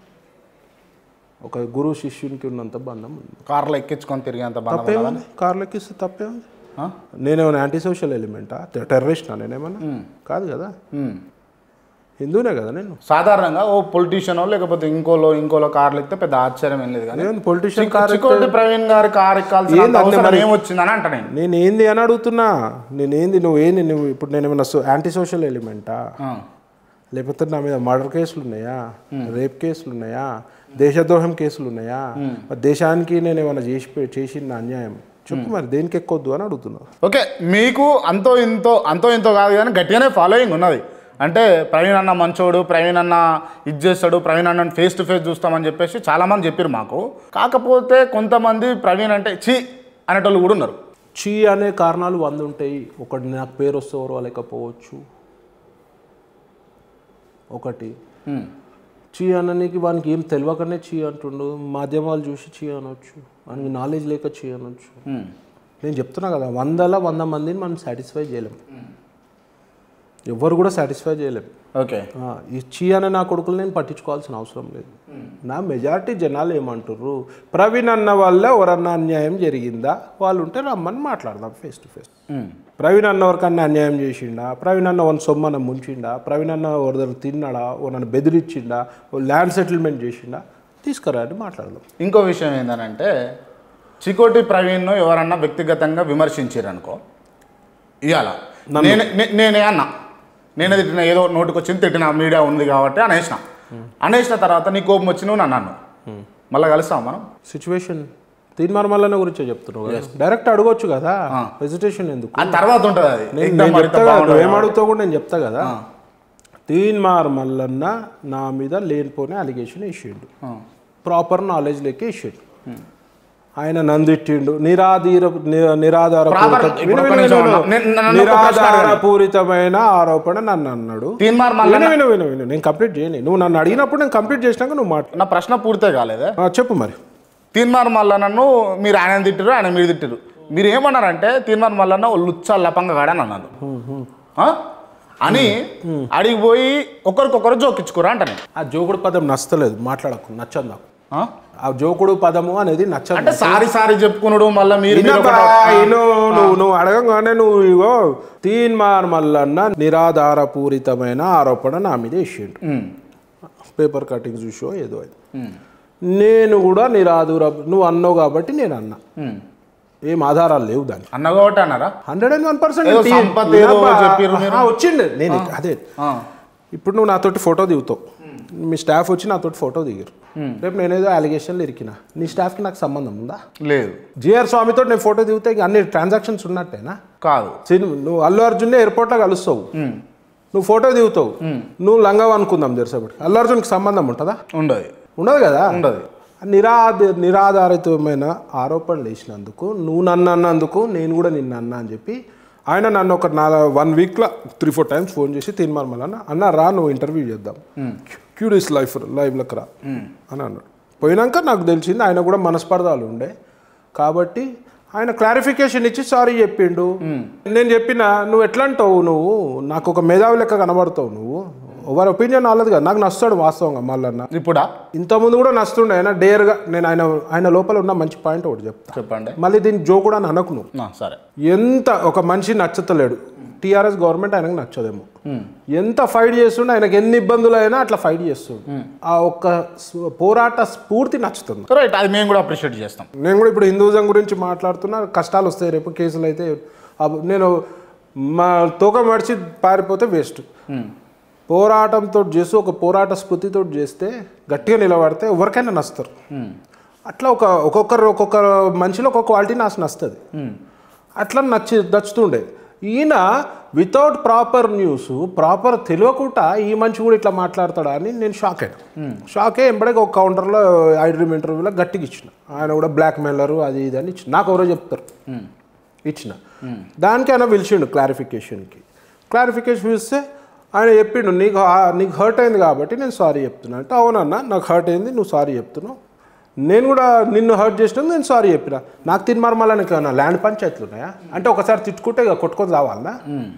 ఒక గురువు శిష్యునికి ఉన్నంత బంధం ఉంది కార్లో ఎక్కించుకొని తిరిగేంత బంధం ఉన్నదా? తప్పేముంది కార్లు ఎక్కిస్తే తప్పేముంది ఆ? నేనేమైనా యాంటీ సోషల్ ఎలిమెంటా టెర్రరిస్టా నేనేమన్నా కాదు కదా ఉమ్. హిందూనే కదా నేను సాధారణంగా ఓ పొలిటీషియనో లేకపోతే ఇంకోలో ఇంకోలో కార్లు ఎక్కితే పెద్ద ఆశ్చర్యం ఏం లేదు కానీ నేను పొలిటీషియన్ కార్ చికోటి ప్రవీణ్ గారి కార్ ఎక్కాల్సిన ఏంది అన్నీ అవసరం మరి? ఏమొచ్చిందని అంట నేను నేను ఏంది అని అడుగుతున్నా నేను ఏంది నువ్వు ఏంది నువ్వు ఇప్పుడు నేను ఏమైనా యాంటీ సోషల్ ఎలిమెంటా ఆ. లేకపోతే నా మీద మర్డర్ కేసులు ఉన్నాయా రేప్ కేసులు ఉన్నాయా దేశద్రోహం కేసులు ఉన్నాయా మరి దేశానికి నేను ఏమైనా చేసి పె- చేసిన అన్యాయం చెప్పు మరి దేనికి ఎక్కొద్దు అని అడుగుతున్నా ఓకే మీకు అంతో ఇంతో అంతో ఇంతో కాదు కానీ గట్టిగానే ఫాలోయింగ్ ఉన్నది అంటే ప్రవీణ్ అన్న మంచోడు ప్రవీణ్ అన్న ఇది చేస్తాడు ప్రవీణ్ అన్న ఫేస్ టు ఫేస్ చూస్తామని చెప్పేసి చాలామంది చెప్పారు మాకు కాకపోతే కొంతమంది ప్రవీణ్ అంటే చి అనేటోళ్ళు కూడా ఉన్నారు చీ అనే కారణాలు వంద ఉంటాయి ఒకటి నాకు పేరు వస్తే ఓర్వలేకపోవచ్చు ఒకటి ఉమ్. చీ అననికి వానికి ఏం తెలియకనే చీ అంటుండు మాధ్యమాలు చూసి చీ అనొచ్చు వానికి నాలెడ్జ్ లేక చీ అనొచ్చు ఉమ్. నేను చెప్తున్నా కదా వందల వంద మందిని మనం సాటిస్ఫై చేయలేం ఎవ్వరు కూడా సాటిస్ఫై చేయలేం ఓకే ఆ, ఈ చీ అనే నా కొడుకులు నేను పట్టించుకోవాల్సిన అవసరం లేదు నా మెజారిటీ జనాలు ఏమంటారు ప్రవీణ్ అన్న వల్ల ఎవరన్నా అన్యాయం జరిగిందా వాళ్ళు ఉంటే రమ్మని మాట్లాడదాం face to face um. Praveen అన్న ఎవరికన్నా అన్యాయం చేసిండా ప్రవీణ్ అన్న వన్ సొమ్మన ముంచిండా ప్రవీణ్ అన్న ఎవరి దగ్గర తిన్నాడా ఓ నన్ను బెదిరించిండా ఓ ల్యాండ్ సెటిల్మెంట్ చేసిండా తీసుకురా అని మాట్లాడదాం ఇంకో విషయం ఏంటంటే చికోటి ప్రవీణ్ను ఎవరన్నా వ్యక్తిగతంగా విమర్శించారు అనుకో ఇవాళ నేను నే- నేనే అన్నా నేనే తిట్టిన ఏదో నోటికి వచ్చింది తిట్టిన మీడియా ఉంది కాబట్టి అనేసిన అనేసిన తర్వాత నీ కోపం వచ్చి నువ్వు నన్ను అన్నావు మళ్ళీ కలుస్తాం మనం సిచ్యువేషన్ తీర్మానం మల్లన్న గురించే చెప్తున్నావు కదా డైరెక్ట్ అడగొచ్చు కదా హెజిటేషన్ ఎందుకు ఆ తర్వాత ఉంటుంది అది నేను ఎగ్జామ్ నేను పడితే చెప్తా కదా బాగుండదు. నువ్వేం అడుగుతావు కూడా నేను చెప్తా కదా తీన్మార్ మల్లన్న నా మీద లేనిపోని అలిగేషన్ వేసిండు ఆ. ప్రాపర్ నాలెడ్జ్ లెక్క వేసిండు ఆయన నందిట్టిండు నిరాధీర ని- నిరాధార Proper- పూరిత- ఇప్పుడు విను, ఒక్క విను, నిమిషం విను, అన్నా. నేను- నన్ను ఒక ప్రశ్న నిరాధార అడగండి. పూరితమైన ఆరోపణ నన్ను అన్నాడు తీన్మార్ మల్ల విను విను విను విను నేను కంప్లీట్ చేయని నువ్వు నన్ను అడిగినప్పుడు నేను కంప్లీట్ చేసినాక నువ్వు మాట నా ప్రశ్న పూర్తే కాలేదే ఆ, చెప్పు మరి తీన్మార్ మల్ల నన్ను మీరు ఆయన తిట్టారు ఆయన మీరు తిట్టారు మీరు ఏమన్నారంటే తీన్మార్ మల్లన్న ఓ లుచ్చ లపంగా గాడని అన్నారు ఆ? అని అడిగిపోయి ఒకరికొకరు జోకించుకోరా అంట నేను ఆ జోకుడు పదం నచ్చలేదు మాట్లాడకు నచ్చదు నాకు ఆ? ఆ జోకుడు పదము అనేది నచ్చదు అంటే సారి సారి చెప్పుకున్నాడు మళ్ళీ మీరు మీరు వినబ్బా, ఒకటి- విను, నువ్వు నువ్వు అడగంగానే నువ్వు ఇగో తీన్మార్ మల్లన్న నిరాధారపూరితమైన ఆరోపణ నా మీద వేసిండు ఉమ్. పేపర్ కటింగ్ చూసో ఏదో అది నేను కూడా నిరాదుర నువ్వు అన్నావు కాబట్టి నేను అన్నా ఏం ఆధారాలు లేవు దానికి అన్న కాబట్టి అన్నారా హండ్రెడ్ అండ్ వన్ పర్సెంట్ ఏదో సంపత్ ఏదో చెప్పిర్రు మీరు. వచ్చిండే నేను అదే ఆ. ఇప్పుడు నువ్వు నాతోటి ఫోటో దిగుతావు మీ స్టాఫ్ వచ్చి నాతోటి ఫోటో దిగారు రేపు నేనేదో అలిగేషన్లు ఇరికినా నీ స్టాఫ్కి నాకు సంబంధం ఉందా లేదు జిఆర్ స్వామితో నేను ఫోటో దిగితే ఇంక అన్ని ట్రాన్సాక్షన్స్ ఉన్నట్టేనా కాదు సినిమా నువ్వు అల్లు అర్జున్ ఎయిర్పోర్ట్లో కలుస్తావు నువ్వు ఫోటో దిగుతావు నువ్వు లంగవ అనుకుందాం తెరిసేపటి అల్లు అర్జున్కి సంబంధం ఉంటుందా ఉండదు ఉండదు కదా ఉండదు నిరాధ నిరాధారితమైన ఆరోపణలు వేసినందుకు నువ్వు నన్ను అన్నందుకు నేను కూడా నిన్ను అన్నా అని చెప్పి ఆయన నన్ను ఒక నాలుగు వన్ వీక్లో త్రీ ఫోర్ టైమ్స్ ఫోన్ చేసి తినమల అన్న అన్న రా నువ్వు ఇంటర్వ్యూ చేద్దాం క్యూరియస్ లైఫ్ లైవ్లోకి రా అని అన్నాడు పోయినాక నాకు తెలిసింది ఆయన కూడా మనస్పర్ధాలు ఉండే కాబట్టి ఆయన క్లారిఫికేషన్ ఇచ్చి సారీ చెప్పిండు నేను చెప్పిన నువ్వు ఎట్లా అంటావు నువ్వు నాకు ఒక మేధావి లెక్క కనబడతావు నువ్వు ఎవరి ఒపీనియన్ వాళ్ళది కదా నాకు నచ్చాడు వాస్తవంగా మళ్ళన్న ఇప్పుడా ఇంతకుముందు కూడా నస్తుండే ఆయన డేర్గా నేను ఆయన ఆయన లోపల ఉన్న మంచి పాయింట్ ఒకటి చెప్తా చెప్పండి మళ్ళీ దీన్ని జో కూడా అని అనకు నువ్వు ఆ, సరే ఎంత ఒక మనిషి నచ్చతలేడు టీఆర్ఎస్ గవర్నమెంట్ ఆయనకు నచ్చదేమో ఎంత ఫైట్ చేస్తుండే ఆయనకు ఎన్ని ఇబ్బందులు అయినా అట్లా ఫైట్ చేస్తుండు ఆ ఒక్క స్- పోరాట స్ఫూర్తి నచ్చుతుంది రైట్ అది మేము కూడా అప్రిషియేట్ చేస్తాం నేను కూడా ఇప్పుడు హిందూజం గురించి మాట్లాడుతున్నా కష్టాలు వస్తాయి రేపు కేసులు అయితే అబ్బ- నేను మా తోక మడిచి పారిపోతే వేస్ట్ పోరాటంతో చేసి ఒక పోరాట స్ఫూర్తితో చేస్తే గట్టిగా నిలబడితే ఎవరికైనా నస్తారు అట్లా ఒక ఒక్కొక్కరు ఒక్కొక్క మనిషిలో ఒక్కొక్క క్వాలిటీ నాకు నస్తుంది అట్లా నచ్చి నచ్చుతుండే ఈయన వితౌట్ ప్రాపర్ న్యూస్ ప్రాపర్ తెలియకుండా ఈ మనిషి కూడా ఇట్లా మాట్లాడతాడా అని నేను షాక్ అయ్యాను షాక్ అయ్యి ఎంబడే ఒక కౌంటర్లో ఐ డ్రీమ్ ఇంటర్వ్యూలో గట్టిగా ఇచ్చిన ఆయన కూడా బ్లాక్ మెయిలరు అది ఇది అని ఇచ్చిన నాకు ఎవరో చెప్తారు ఇచ్చిన దానికి ఆయన పిలిచిండు క్లారిఫికేషన్కి క్లారిఫికేషన్ ఇస్తే ఆయన చెప్పిండు నీకు ఆ- నీకు హర్ట్ అయింది కాబట్టి నేను సారీ చెప్తున్నా అంటే అవునన్నా నాకు హర్ట్ అయింది నువ్వు సారీ చెప్తున్నావు నేను కూడా నిన్ను హర్ట్ చేసినందుకు నేను సారీ చెప్పిన నాకు తిన్మార్మలానికి ఏమన్నా ల్యాండ్ పంచాయతీలు ఉన్నాయా అంటే ఒకసారి తిట్టుకుంటే ఇక కొట్టుకొని రావాలనా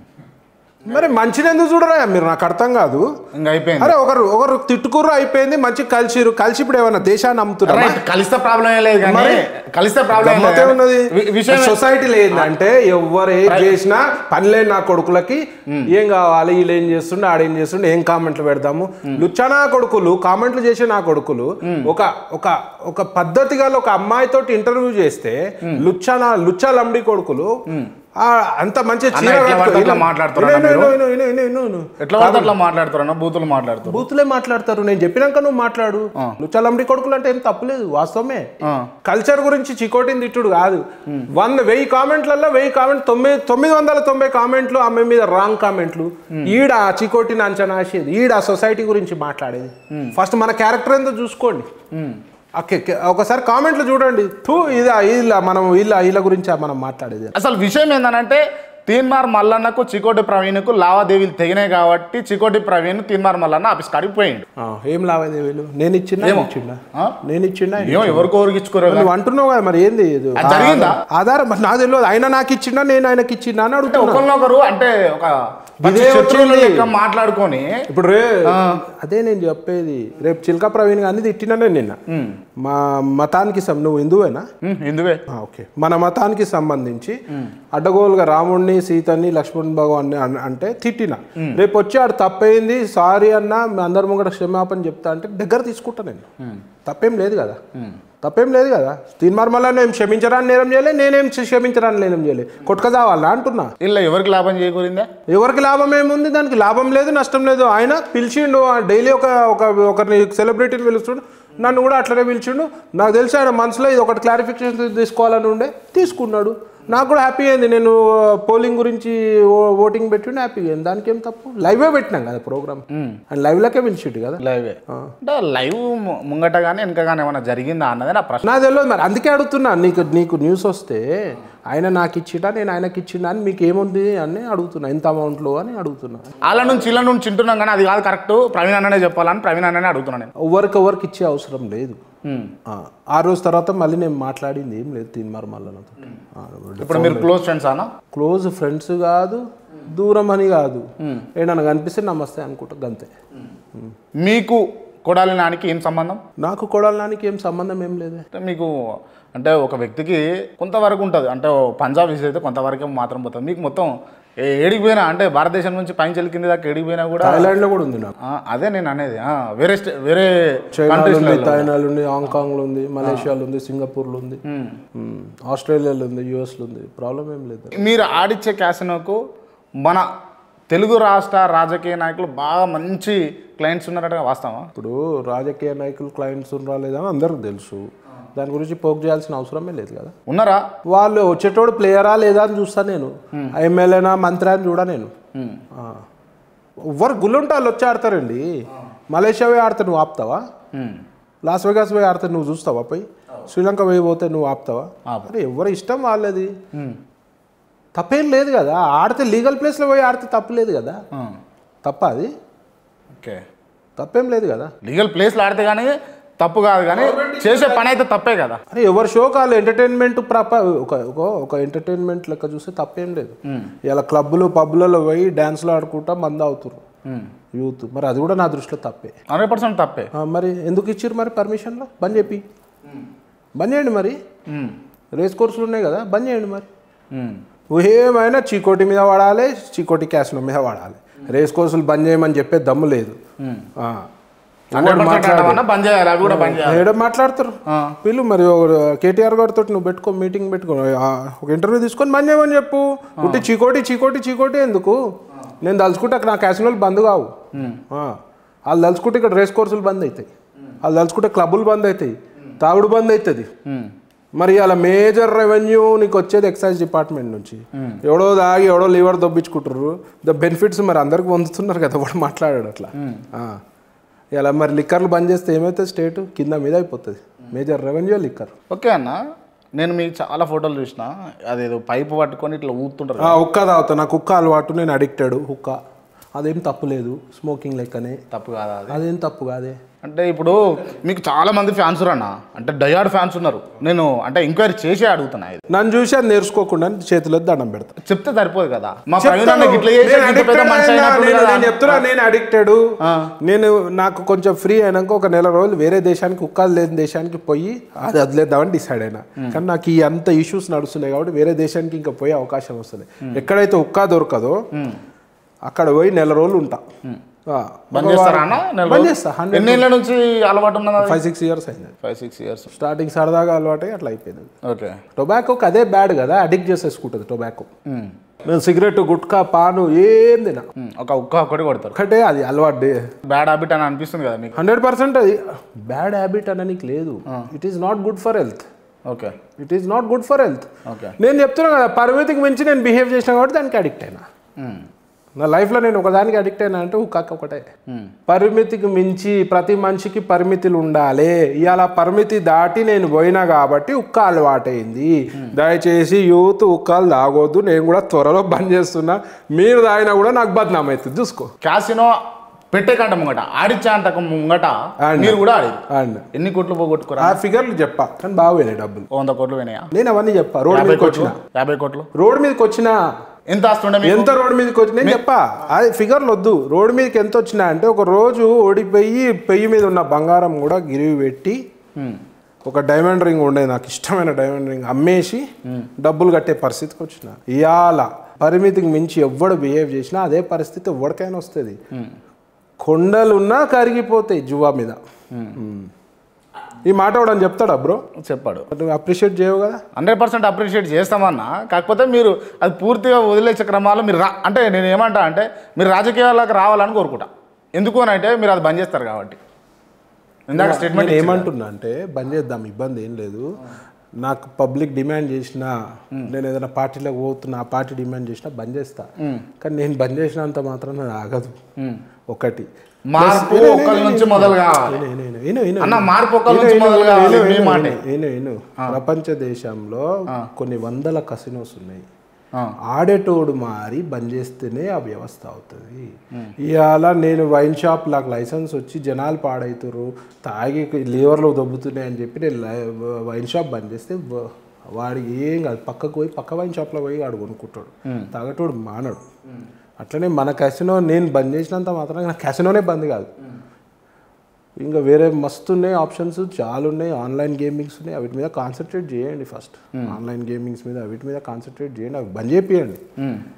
మరి మంచిని ఎందుకు చూడరా మీరు నాకు అర్థం కాదు ఇంకా అయిపోయింది అరే ఒకరు ఒకరు తిట్టుకుర్రు అయిపోయింది మంచి కలిసిరు కలిసి ఇప్పుడు ఏమన్నా దేశాన్ని అమ్ముతున్నా రైట్ కలిస్తే ప్రాబ్లం ఏం లేదు కానీ మరి కలిస్తే ప్రాబ్లం గమ్మతే ఉన్నది విషయం సొసైటీలో ఏంటంటే ఎవరు ఏం చేసినా పని లేని నా కొడుకులకి ఏం కావాలి వీళ్ళు ఏం చేస్తుండే ఆడేం చేస్తుండే ఏం కామెంట్లు పెడదాము లుచ్చా నా కొడుకులు కామెంట్లు చేసే నా కొడుకులు ఒక ఒక ఒక పద్ధతి గల ఒక అమ్మాయితోటి ఇంటర్వ్యూ చేస్తే లుచ్చా నా లుచ్చా లంబడి కొడుకులు ఆ, అంత మంచి చీర ఎట్లా కట్టుకో- పడితే అట్లా ఇను- మాట్లాడుతారా ఇను- మీరు? ఇను- ఇను- ఇను- ఇను- ఇను. ఎట్లా పడితే అట్లా మాట్లాడుతారు బూతులు మాట్లాడుతారు బూతులే మాట్లాడతారు నేను చెప్పినాక నువ్వు మాట్లాడు లుచ్చలంబడి కొడుకులు అంటే ఏం తప్పులేదు వాస్తవమే కల్చర్ గురించి చికోటిని తిట్టుడు కాదు వంద వెయ్యి కామెంట్లలో వెయ్యి కామెంట్ తొమ్మిది తొమ్మిది వందల తొంభై కామెంట్లు ఆమె మీద రాంగ్ కామెంట్లు ఈడ ఆ చికోటిని అంచనా వేసేది ఈడ ఆ సొసైటీ గురించి మాట్లాడేది ఫస్ట్ మన క్యారెక్టర్ ఏందో చూసుకోండి ఓకే ఓకే. ఒకసారి కామెంట్లు చూడండి తూ ఇదా ఇలా మనం వీళ్ళ వీళ్ళ గురించి మనం మాట్లాడేది అసలు విషయం ఏంటంటే తీన్మార్ మల్లన్నకు చికోటి ప్రవీణ్కు లావాదేవీలు తెగినాయి కాబట్టి చికోటి ప్రవీణ్ తీన్మార్ మల్లన్న ఆఫీస్ కాడికి పోయిండు ఆ, ఏం లావాదేవీలు నేను ఇచ్చిందా ఆయన ఇచ్చిండా ఆ? నేను ఇచ్చిండా ఆయన ఏమో ఎవరికో ఎవరికి ఇచ్చుకోరు నువ్వు అంటున్నావు కదా మరి ఏంది ఇది? అది జరిగిందా? ఆధారం మరి నాకు తెలియదు ఆయన నాకు ఇచ్చిండా నేను ఆయనకి ఇచ్చిండా అని అంటే అడుగుతున్నా ఒకరినొకరు అంటే ఒక మంచి ఇదే శత్రువుల వచ్చింది. లెక్క మాట్లాడుకొని ఇప్పుడు రే అదే నేను చెప్పేది రేపు చిల్కా ప్రవీణ్ గారిని తిట్టినానే నిన్న మా మతానికి సం నువ్వు హిందువేనా "ఉమ్, ఇందువే ఆ, ఓకే మన మతానికి సంబంధించి అడ్డగోలుగా రాముణ్ణి సీతని లక్ష్మణ్ భగవాన్ని అన్- అంటే తిట్టిన రేపు వచ్చి ఆడు తప్పైంది సారీ అన్న మీ అందరి ముంగట క్షమాపణ చెప్తా అంటే దగ్గర తీసుకుంటా నేను తప్పేం లేదు కదా తప్పేం లేదు కదా తీన్మార్మల్లా నేను క్షమించరాని నేరం చేయలే నేనేం క్షమించరాని నేరం చేయలే కొట్టుకదావాలా అంటున్నా ఇలా ఎవరికి లాభం చేకూరిందా ఎవరికి లాభం ఏముంది దానికి లాభం లేదు నష్టం లేదు ఆయన పిలిచిండు డైలీ ఒక ఒక ఒకరిని సెలబ్రిటీని పిలుస్తుండు నన్ను కూడా అట్లనే పిలిచిండు నాకు తెలిసి ఆయన మనసులో ఇది ఒకటి క్లారిఫికేషన్ తీసుకోవాలని ఉండే తీసుకున్నాడు నాకు కూడా హ్యాపీ అయింది నేను పోలింగ్ గురించి ఓ- ఓటింగ్ పెట్టిండు హ్యాపీగా అయింది దానికి ఏం తప్పు లైవే పెట్టినాం కదా ప్రోగ్రామ్ అండ్ లైవ్లకే పిలిచిండు కదా లైవే అంటే లైవ్ ము- ముంగట కానీ వెనక కానీ ఏమైనా జరిగిందా అన్నదే నా ప్రశ్న నాకు తెలియదు మరి అందుకే అడుగుతున్నా నీకు నీకు న్యూస్ వస్తే ఆయన నాకు ఇచ్చినా నేను ఆయనకి ఇచ్చినా అని మీకు ఏముంది అని అడుగుతున్నా ఎంత అమౌంట్లో అని అడుగుతున్నా వాళ్ళ నుంచి ఇలా నుంచి తింటున్నాం కానీ అది కాదు కరెక్ట్ ప్రవీణ్ అన్ననే చెప్పాలని ప్రవీణ్ అన్ననే అడుగుతున్నాను నేను ఎవరికి ఎవరికి ఇచ్చే అవసరం లేదు ఆ, ఆ రోజు తర్వాత మళ్ళీ నేను మాట్లాడింది ఏం లేదు తీన్మార్ మళ్ళీ ఇప్పుడు మీరు క్లోజ్ ఫ్రెండ్స్ అన్న క్లోజ్ ఫ్రెండ్స్ కాదు దూరం అని కాదు ఏడన్నా కనిపిస్తే నమస్తే అనుకుంటా గంతే మీకు కొడాలి నానికి ఏం సంబంధం నాకు కొడాలనానికి ఏం సంబంధం ఏం లేదు అంటే మీకు అంటే ఒక వ్యక్తికి కొంతవరకు ఉంటుంది అంటే ఓ పంజాబ్ విజయ్ అయితే కొంతవరకు మాత్రం పోతుంది మీకు మొత్తం ఏ ఏడికి పోయినా అంటే భారతదేశం నుంచి పైన కింద దాకా ఏడికి పోయినా కూడా థాయిలాండ్లో కూడా ఉంది నాకు ఆ, అదే నేను అనేది ఆ, వేరే స్టే వేరే చైనాలో countries ఉంది లలో. థాయిలాండ్ ఉంది హాంకాంగ్లో ఉంది మలేషియాలో ఉంది సింగపూర్లో ఉంది ఉమ్. మ్మ్. ఆస్ట్రేలియాలో ఉంది యూఎస్లో ఉంది ప్రాబ్లం ఏం లేదు మీరు ఆడిచ్చే క్యాసినోకు మన తెలుగు రాష్ట్ర రాజకీయ నాయకులు బాగా మంచి క్లయింట్స్ ఉన్నారట వాస్తవా ఇప్పుడు రాజకీయ నాయకులు క్లయింట్స్ రాలేదా అని అందరికి తెలుసు దాని గురించి పోక్ చేయాల్సిన అవసరమే లేదు కదా ఉన్నారా వాళ్ళు వచ్చేటోడు ప్లేయరా లేదా అని చూస్తాను నేను ఎమ్మెల్యేనా మంత్రి అని చూడా నేను ఉమ్. ఆ. ఎవ్వరు గుల్లుంటే వాళ్ళు వచ్చి ఆడతారండి మలేషియా పోయి ఆడితే నువ్వు ఆపుతావా ఉమ్. లాస్ వెగాస్ పోయి ఆడితే నువ్వు చూస్తావా పోయి శ్రీలంక పోయి పోతే నువ్వు ఆపుతావా ఆపు. అరే ఎవరి ఇష్టం వాళ్ళది ఉమ్. తప్పేం లేదు కదా ఆడితే లీగల్ ప్లేస్లో పోయి ఆడితే తప్పు లేదు కదా ఆ. తప్ప అది ఓకే తప్పేం లేదు కదా లీగల్ ప్లేస్లో ఆడితే కానీ తప్పు కాదు కానీ చేసే పని అయితే తప్పే కదా అరే ఎవరి షో కాదు ఎంటర్టైన్మెంట్ ప్రాప ఒక ఒక ఒక ఎంటర్టైన్మెంట్ లెక్క చూస్తే తప్పేం లేదు ఇలా క్లబ్బులు పబ్బులలో పోయి డ్యాన్స్లు ఆడుకుంటా మంద అవుతురు యూత్ మరి అది కూడా నా దృష్టిలో తప్పే హండ్రెడ్ పర్సెంట్ తప్పే ఆ, మరి ఎందుకు ఇచ్చిర్రు మరి పర్మిషన్లో బంద్ చెప్పి బంద్ చేయండి మరి ఉమ్. రేస్ కోర్సులు ఉన్నాయి కదా బంద్ చేయండి మరి ఉమ్. ఏమైనా చీకోటి మీద వాడాలి చీకోటి క్యాసినో మీద వాడాలి రేస్ కోర్సులు బంద్ చేయమని చెప్పే దమ్ము లేదు ఉమ్. ఆ. హండ్రెడ్ పర్సెంట్ అంటావన్నా బంద్ చేయాలి అవి కూడా బంద్ చేయాలి ఏడో మాట్లాడతారు ఆ. వీళ్ళు మరి కేటీఆర్ గారితో నువ్వు పెట్టుకో మీటింగ్ పెట్టుకో ఆ, ఒక ఇంటర్వ్యూ తీసుకొని బంద్ చేయమని చెప్పు ఉట్టి చీకోటి చీకోటి చీకోటి ఎందుకు నేను తలుచుకుంటే అక్కడ నా క్యాసినోలు బంద్ కావు ఆ. వాళ్ళు తలుచుకుంటే ఇక్కడ రేస్ కోర్సులు బంద్ అవుతాయి వాళ్ళు తలుచుకుంటే క్లబ్బులు బంద్ అవుతాయి తాగుడు బంద్ అవుతుంది ఉమ్. మరి అలా మేజర్ రెవెన్యూ నీకు వచ్చేది ఎక్సైజ్ డిపార్ట్మెంట్ నుంచి ఎవడో దాగి ఎవడో లీవర్ దొబ్బించుకుంటారు ద బెనిఫిట్స్ మరి అందరికి పొందుతున్నారు కదా వాడు మాట్లాడాడు అట్లా ఆ. ఇలా మరి లిక్కర్లు బంద్ చేస్తే ఏమవుతుంది స్టేట్ కింద మీద అయిపోతుంది మేజర్ రెవెన్యూ లిక్కర్ ఓకే అన్న నేను మీకు చాలా ఫోటోలు చూసిన అదేదో పైపు పట్టుకొని ఇట్లా ఊతుంటారు ఆ, హుక్క తాగుతా నాకు కుక్క అలవాటు నేను అడిక్టెడ్ హుక్క అదేం తప్పు లేదు స్మోకింగ్ లెక్కనే తప్పు కాదా అది అదేం తప్పు కాదే అంటే ఇప్పుడు మీకు చాలా మంది ఫ్యాన్స్ అన్న అంటే డయాడ్ ఫ్యాన్స్ ఉన్నారు నేను అంటే ఎంక్వైరీ చేసే అడుగుతున్నా ఇది నన్ను చూసి అది నేర్చుకోకుండా చేతిలో దండం పెడతా చెప్తే సరిపోదు కదా మా చెప్తాను. ప్రవీణ్ అన్న ఇట్లా చేసి నేను ఇంత పెద్ద addicted మనిషి అయినా, అయినప్పుడు నేను- కదా నేను చెప్తున్నా నేను అడిక్టెడ్ నేను నాకు కొంచెం ఫ్రీ అయినాక ఒక నెల రోజులు వేరే దేశానికి ఉక్కాలు లేని దేశానికి పోయి అది వదిలేద్దామని డిసైడ్ అయినా కానీ నాకు ఈ అంత ఇష్యూస్ నడుస్తున్నాయి కాబట్టి వేరే దేశానికి ఇంకా పోయే అవకాశం వస్తుంది ఎక్కడైతే ఉక్కా దొరకదో అక్కడ పోయి నెల రోజులు ఉంటా ఆ, బంద్ చేస్తారా అన్న నెల బంద్ రోజులు? చేస్తా హండ్రెడ్ ఎన్ని ఏళ్ళ నుంచి అలవాటు ఉన్నదా ఫైవ్ సిక్స్ ఇయర్స్ అయింది ఫైవ్ సిక్స్ ఇయర్స్ స్టార్టింగ్ సరదాగా అలవాటే అట్లా అయిపోయింది ఓకే టొబాకోకి అదే బ్యాడ్ కదా అడిక్ట్ చేసేసుకుంటుంది టొబాకో నేను సిగరెట్ గుట్కా పాను ఏం తినా ఒక ఉక్క ఒకటి కొడతారు ఒకటే అది అలవాటు బ్యాడ్ హ్యాబిట్ అని అనిపిస్తుంది కదా మీకు హండ్రెడ్ పర్సెంట్ అది బ్యాడ్ హ్యాబిట్ అననికి లేదు it is not good for health okay it is not good for health okay నేను చెప్తున్నా కదా పరిమితికి మించి నేను బిహేవ్ చేసిన కాబట్టి దానికి అడిక్ట్ అయినా నా లైఫ్లో నేను ఒకదానికి అడిక్ట్ అయినా అంటే ఉక్కాక ఒకటే పరిమితికి మించి ప్రతి మనిషికి పరిమితులు ఉండాలి ఇవాళ పరిమితి దాటి నేను పోయినా కాబట్టి ఉక్క అలవాటైంది దయచేసి యూత్ ఉక్కలు తాగొద్దు నేను కూడా త్వరలో బంద్ చేస్తున్నా మీరు తాగినా కూడా నాకు బద్నాం అవుతుంది చూసుకో క్యాసినో పెట్టే కంట ముంగట ఆడిచ్చే అంత ముంగట ఆడినా. మీరు కూడా ఆడి అండ్ ఎన్ని కోట్లు పోగొట్టుకురా ఆ ఫిగర్లు చెప్పా కానీ బాగోయినాయి డబ్బులు ఓ వంద కోట్లు పోయినాయా నేను అవన్నీ చెప్పా రోడ్ యాభై మీదకి కోట్లు వచ్చిన యాభై కోట్లు రోడ్ మీదకి వచ్చిన ఎంత ఆస్తుండే మీకు ఎంత రోడ్ మీదకి వచ్చి నేను చెప్పా అది ఫిగర్లు వద్దు రోడ్ మీదకి ఎంత వచ్చినా అంటే ఒక రోజు ఓడిపోయి పెయ్యి మీద ఉన్న బంగారం కూడా గిరివి పెట్టి హ్మ్. ఒక డైమండ్ రింగ్ ఉండేది నాకు ఇష్టమైన డైమండ్ రింగ్ అమ్మేసి డబ్బులు కట్టే పరిస్థితికి వచ్చిన ఇవాళ పరిమితికి మించి ఎవ్వడు బిహేవ్ చేసినా అదే పరిస్థితి ఎవరికైనా వస్తుంది కొండలున్నా కరిగిపోతాయి జువా మీద మ్మ్. ఈ మాట కూడా చెప్తాడా బ్రో చెప్పాడు నువ్వు అప్రిషియేట్ చేయవు కదా హండ్రెడ్ పర్సెంట్ అప్రిషియేట్ చేస్తామన్నా కాకపోతే మీరు అది పూర్తిగా వదిలేసే క్రమాలు మీరు రా అంటే నేను ఏమంటా అంటే మీరు రాజకీయాలకు రావాలని కోరుకుంటా ఎందుకు అని అంటే మీరు అది బంద్ చేస్తారు కాబట్టి ఇందాక స్టేట్మెంట్ నేను ఏమంటున్నా అంటే బంద్ చేద్దాం ఇబ్బంది ఏం లేదు నాకు పబ్లిక్ డిమాండ్ చేసినా నేను ఏదైనా పార్టీలోకి పోతున్నా ఆ పార్టీ డిమాండ్ చేసినా బంద్ చేస్తా కానీ నేను బంద్ చేసినంత మాత్రం అది ఆగదు ఒకటి మార్పు ఒక్కరి నుంచి మొదలు కావాలి విను, విను, విను, విను. అన్న మార్పు ఒక్కరి విను, నుంచి విను, మొదలు విను, కావాలి విను, మీ విను, మాటే విను, విను. ప్రపంచ దేశంలో కొన్ని వందల కసినోస్ ఉన్నాయి ఆ. ఆడేటోడు మారి బంద్ చేస్తేనే ఆ వ్యవస్థ అవుతుంది ఇవాళ నేను వైన్ షాప్ నాకు లైసెన్స్ వచ్చి జనాలు పాడవుతారు తాగి లివర్లో దొబ్బుతున్నాయి అని చెప్పి నేను లై- వైన్ షాప్ బంద్ చేస్తే వ- వాడు ఏం కాదు పక్కకు పోయి పక్క వైన్ షాప్లో పోయి వాడు కొనుక్కుంటాడు తాగటోడు మానడు అట్లనే మన క్యాసినో నేను బంద్ చేసినంత మాత్రం నా క్యాసినోనే బంద్ కాదు ఇంకా వేరే మస్తు ఉన్నాయి ఆప్షన్స్ చాలా ఉన్నాయి ఆన్లైన్ గేమింగ్స్ ఉన్నాయి వీటి మీద కాన్సన్ట్రేట్ చేయండి ఫస్ట్ ఆన్లైన్ గేమింగ్స్ మీద వీటి మీద కాన్సన్ట్రేట్ చేయండి అవి బంద్ చేపియండి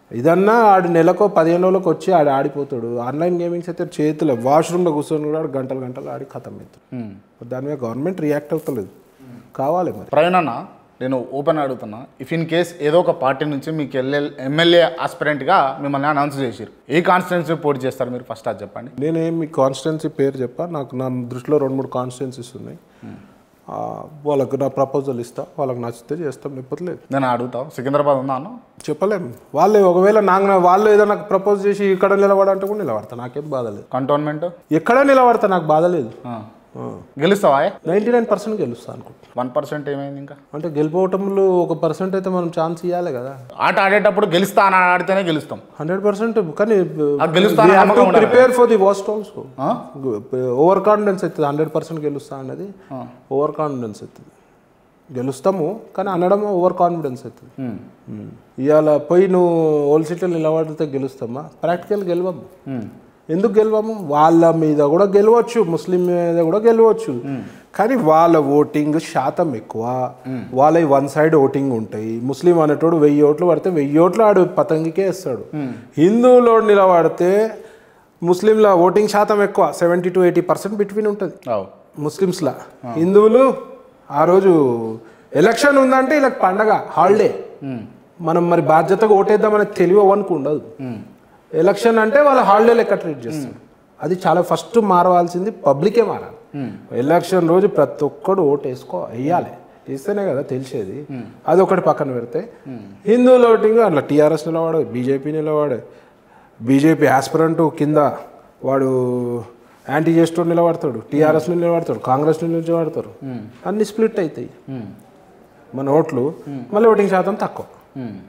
ఇదన్నా ఆడు నెలకో పదిహేను రోజులకు వచ్చి ఆడు ఆడిపోతాడు ఆన్లైన్ గేమింగ్స్ అయితే చేతులు వాష్రూమ్లో కూర్చొని కూడా ఆడు గంటలు గంటలు ఆడి ఖతం అవుతాడు దాని మీద గవర్నమెంట్ రియాక్ట్ అవుతలేదు కావాలి మరి ప్రవీణ్ అన్న నేను ఓపెన్ అడుగుతున్నా ఇఫ్ ఇన్ కేస్ ఏదో ఒక పార్టీ నుంచి మీకు ఎల్ఎ ఎమ్మెల్యే ఆస్పిరెంట్గా మిమ్మల్ని అనౌన్స్ చేసిరు ఏ కాన్స్టిట్యున్సీ పోటీ చేస్తారు మీరు ఫస్ట్ అది చెప్పండి నేనేం మీ కాన్స్టిట్యున్సీ పేరు చెప్పా నాకు నా దృష్టిలో రెండు మూడు కాన్స్టిట్యున్సీస్ ఉన్నాయి ఆ, వాళ్ళకు నా ప్రపోజల్ ఇస్తా వాళ్ళకి నచ్చితే చేస్తాం లేకపోతే లేదు నేను అడుగుతావు సికింద్రాబాద్ ఉందా అన్న చెప్పలేం వాళ్ళే ఒకవేళ నాకు వాళ్ళు ఏదో నాకు ప్రపోజ్ చేసి ఇక్కడ నిలబడంటే కూడా నిలబడతా నాకేం బాధ లేదు కంటోన్మెంట్ ఎక్కడ నిలబడతా నాకు బాధ లేదు గెలుస్తావా నైంటీ నైన్ పర్సెంట్ గెలుస్తా అనుకుంటా వన్ పర్సెంట్ ఏమైంది ఇంకా అంటే గెలిపోవటంలో ఒక పర్సెంట్ అయితే మనం ఛాన్స్ ఇవ్వాలి కదా ఆట ఆడేటప్పుడు గెలుస్తా అని ఆడితేనే గెలుస్తాం హండ్రెడ్ పర్సెంట్ కానీ ఆ గెలుస్తానని నమ్మకం ఉండాలి. Prepare for the worst also ఆ? ఓవర్ కాన్ఫిడెన్స్ అవుతుంది హండ్రెడ్ పర్సెంట్ గెలుస్తా అన్నది ఓవర్ కాన్ఫిడెన్స్ అవుతుంది గెలుస్తాము కానీ అనడం ఓవర్ కాన్ఫిడెన్స్ అవుతుంది ఉమ్. ఇవాళ పోయి నువ్వు ఓల్ సీట్లో నిలబడితే గెలుస్తామా ప్రాక్టికల్ గెలవము ఉమ్. ఎందుకు గెలవము వాళ్ళ మీద కూడా గెలవచ్చు ముస్లిం మీద కూడా గెలవచ్చు కానీ వాళ్ళ ఓటింగ్ శాతం ఎక్కువ వాళ్ళ వన్ సైడ్ ఓటింగ్ ఉంటాయి ముస్లిం అనేటోడు వెయ్యి ఓట్లు పడితే వెయ్యి ఓట్లు ఆడు పతంగికే వేస్తాడు హిందువులో నిలబడితే ముస్లింల ఓటింగ్ శాతం ఎక్కువ seventy to eighty percent between ఉంటుంది అవు ముస్లిమ్స్లా హిందువులు ఆ రోజు ఎలక్షన్ ఉందంటే ఇలా పండగ హాలిడే మనం మరి బాధ్యతగా ఓటేద్దామని తెలియవనుకు ఉండదు ఎలక్షన్ అంటే వాళ్ళ హాలిడే లెక్క ట్రీట్ చేస్తారు అది చాలా ఫస్ట్ మారవలసింది పబ్లికే మారాలి ఎలక్షన్ రోజు ప్రతి ఒక్కడు ఓటు వేసుకో వేయాలి వేస్తేనే కదా తెలిసేది అది ఒకటి పక్కన పెడితే హిందువుల ఓటింగ్ అట్లా టీఆర్ఎస్ నిలవాడు బీజేపీ నిలవాడు బీజేపీ ఆస్పిరెంట్ కింద వాడు యాంటీ చేస్తూ నిలబడతాడు టీఆర్ఎస్ నిలబడతాడు కాంగ్రెస్ నిలబడతారు అన్ని స్ప్లిట్ అవుతాయి ఉమ్. మన ఓట్లు మళ్ళీ ఓటింగ్ శాతం తక్కువ ఉమ్.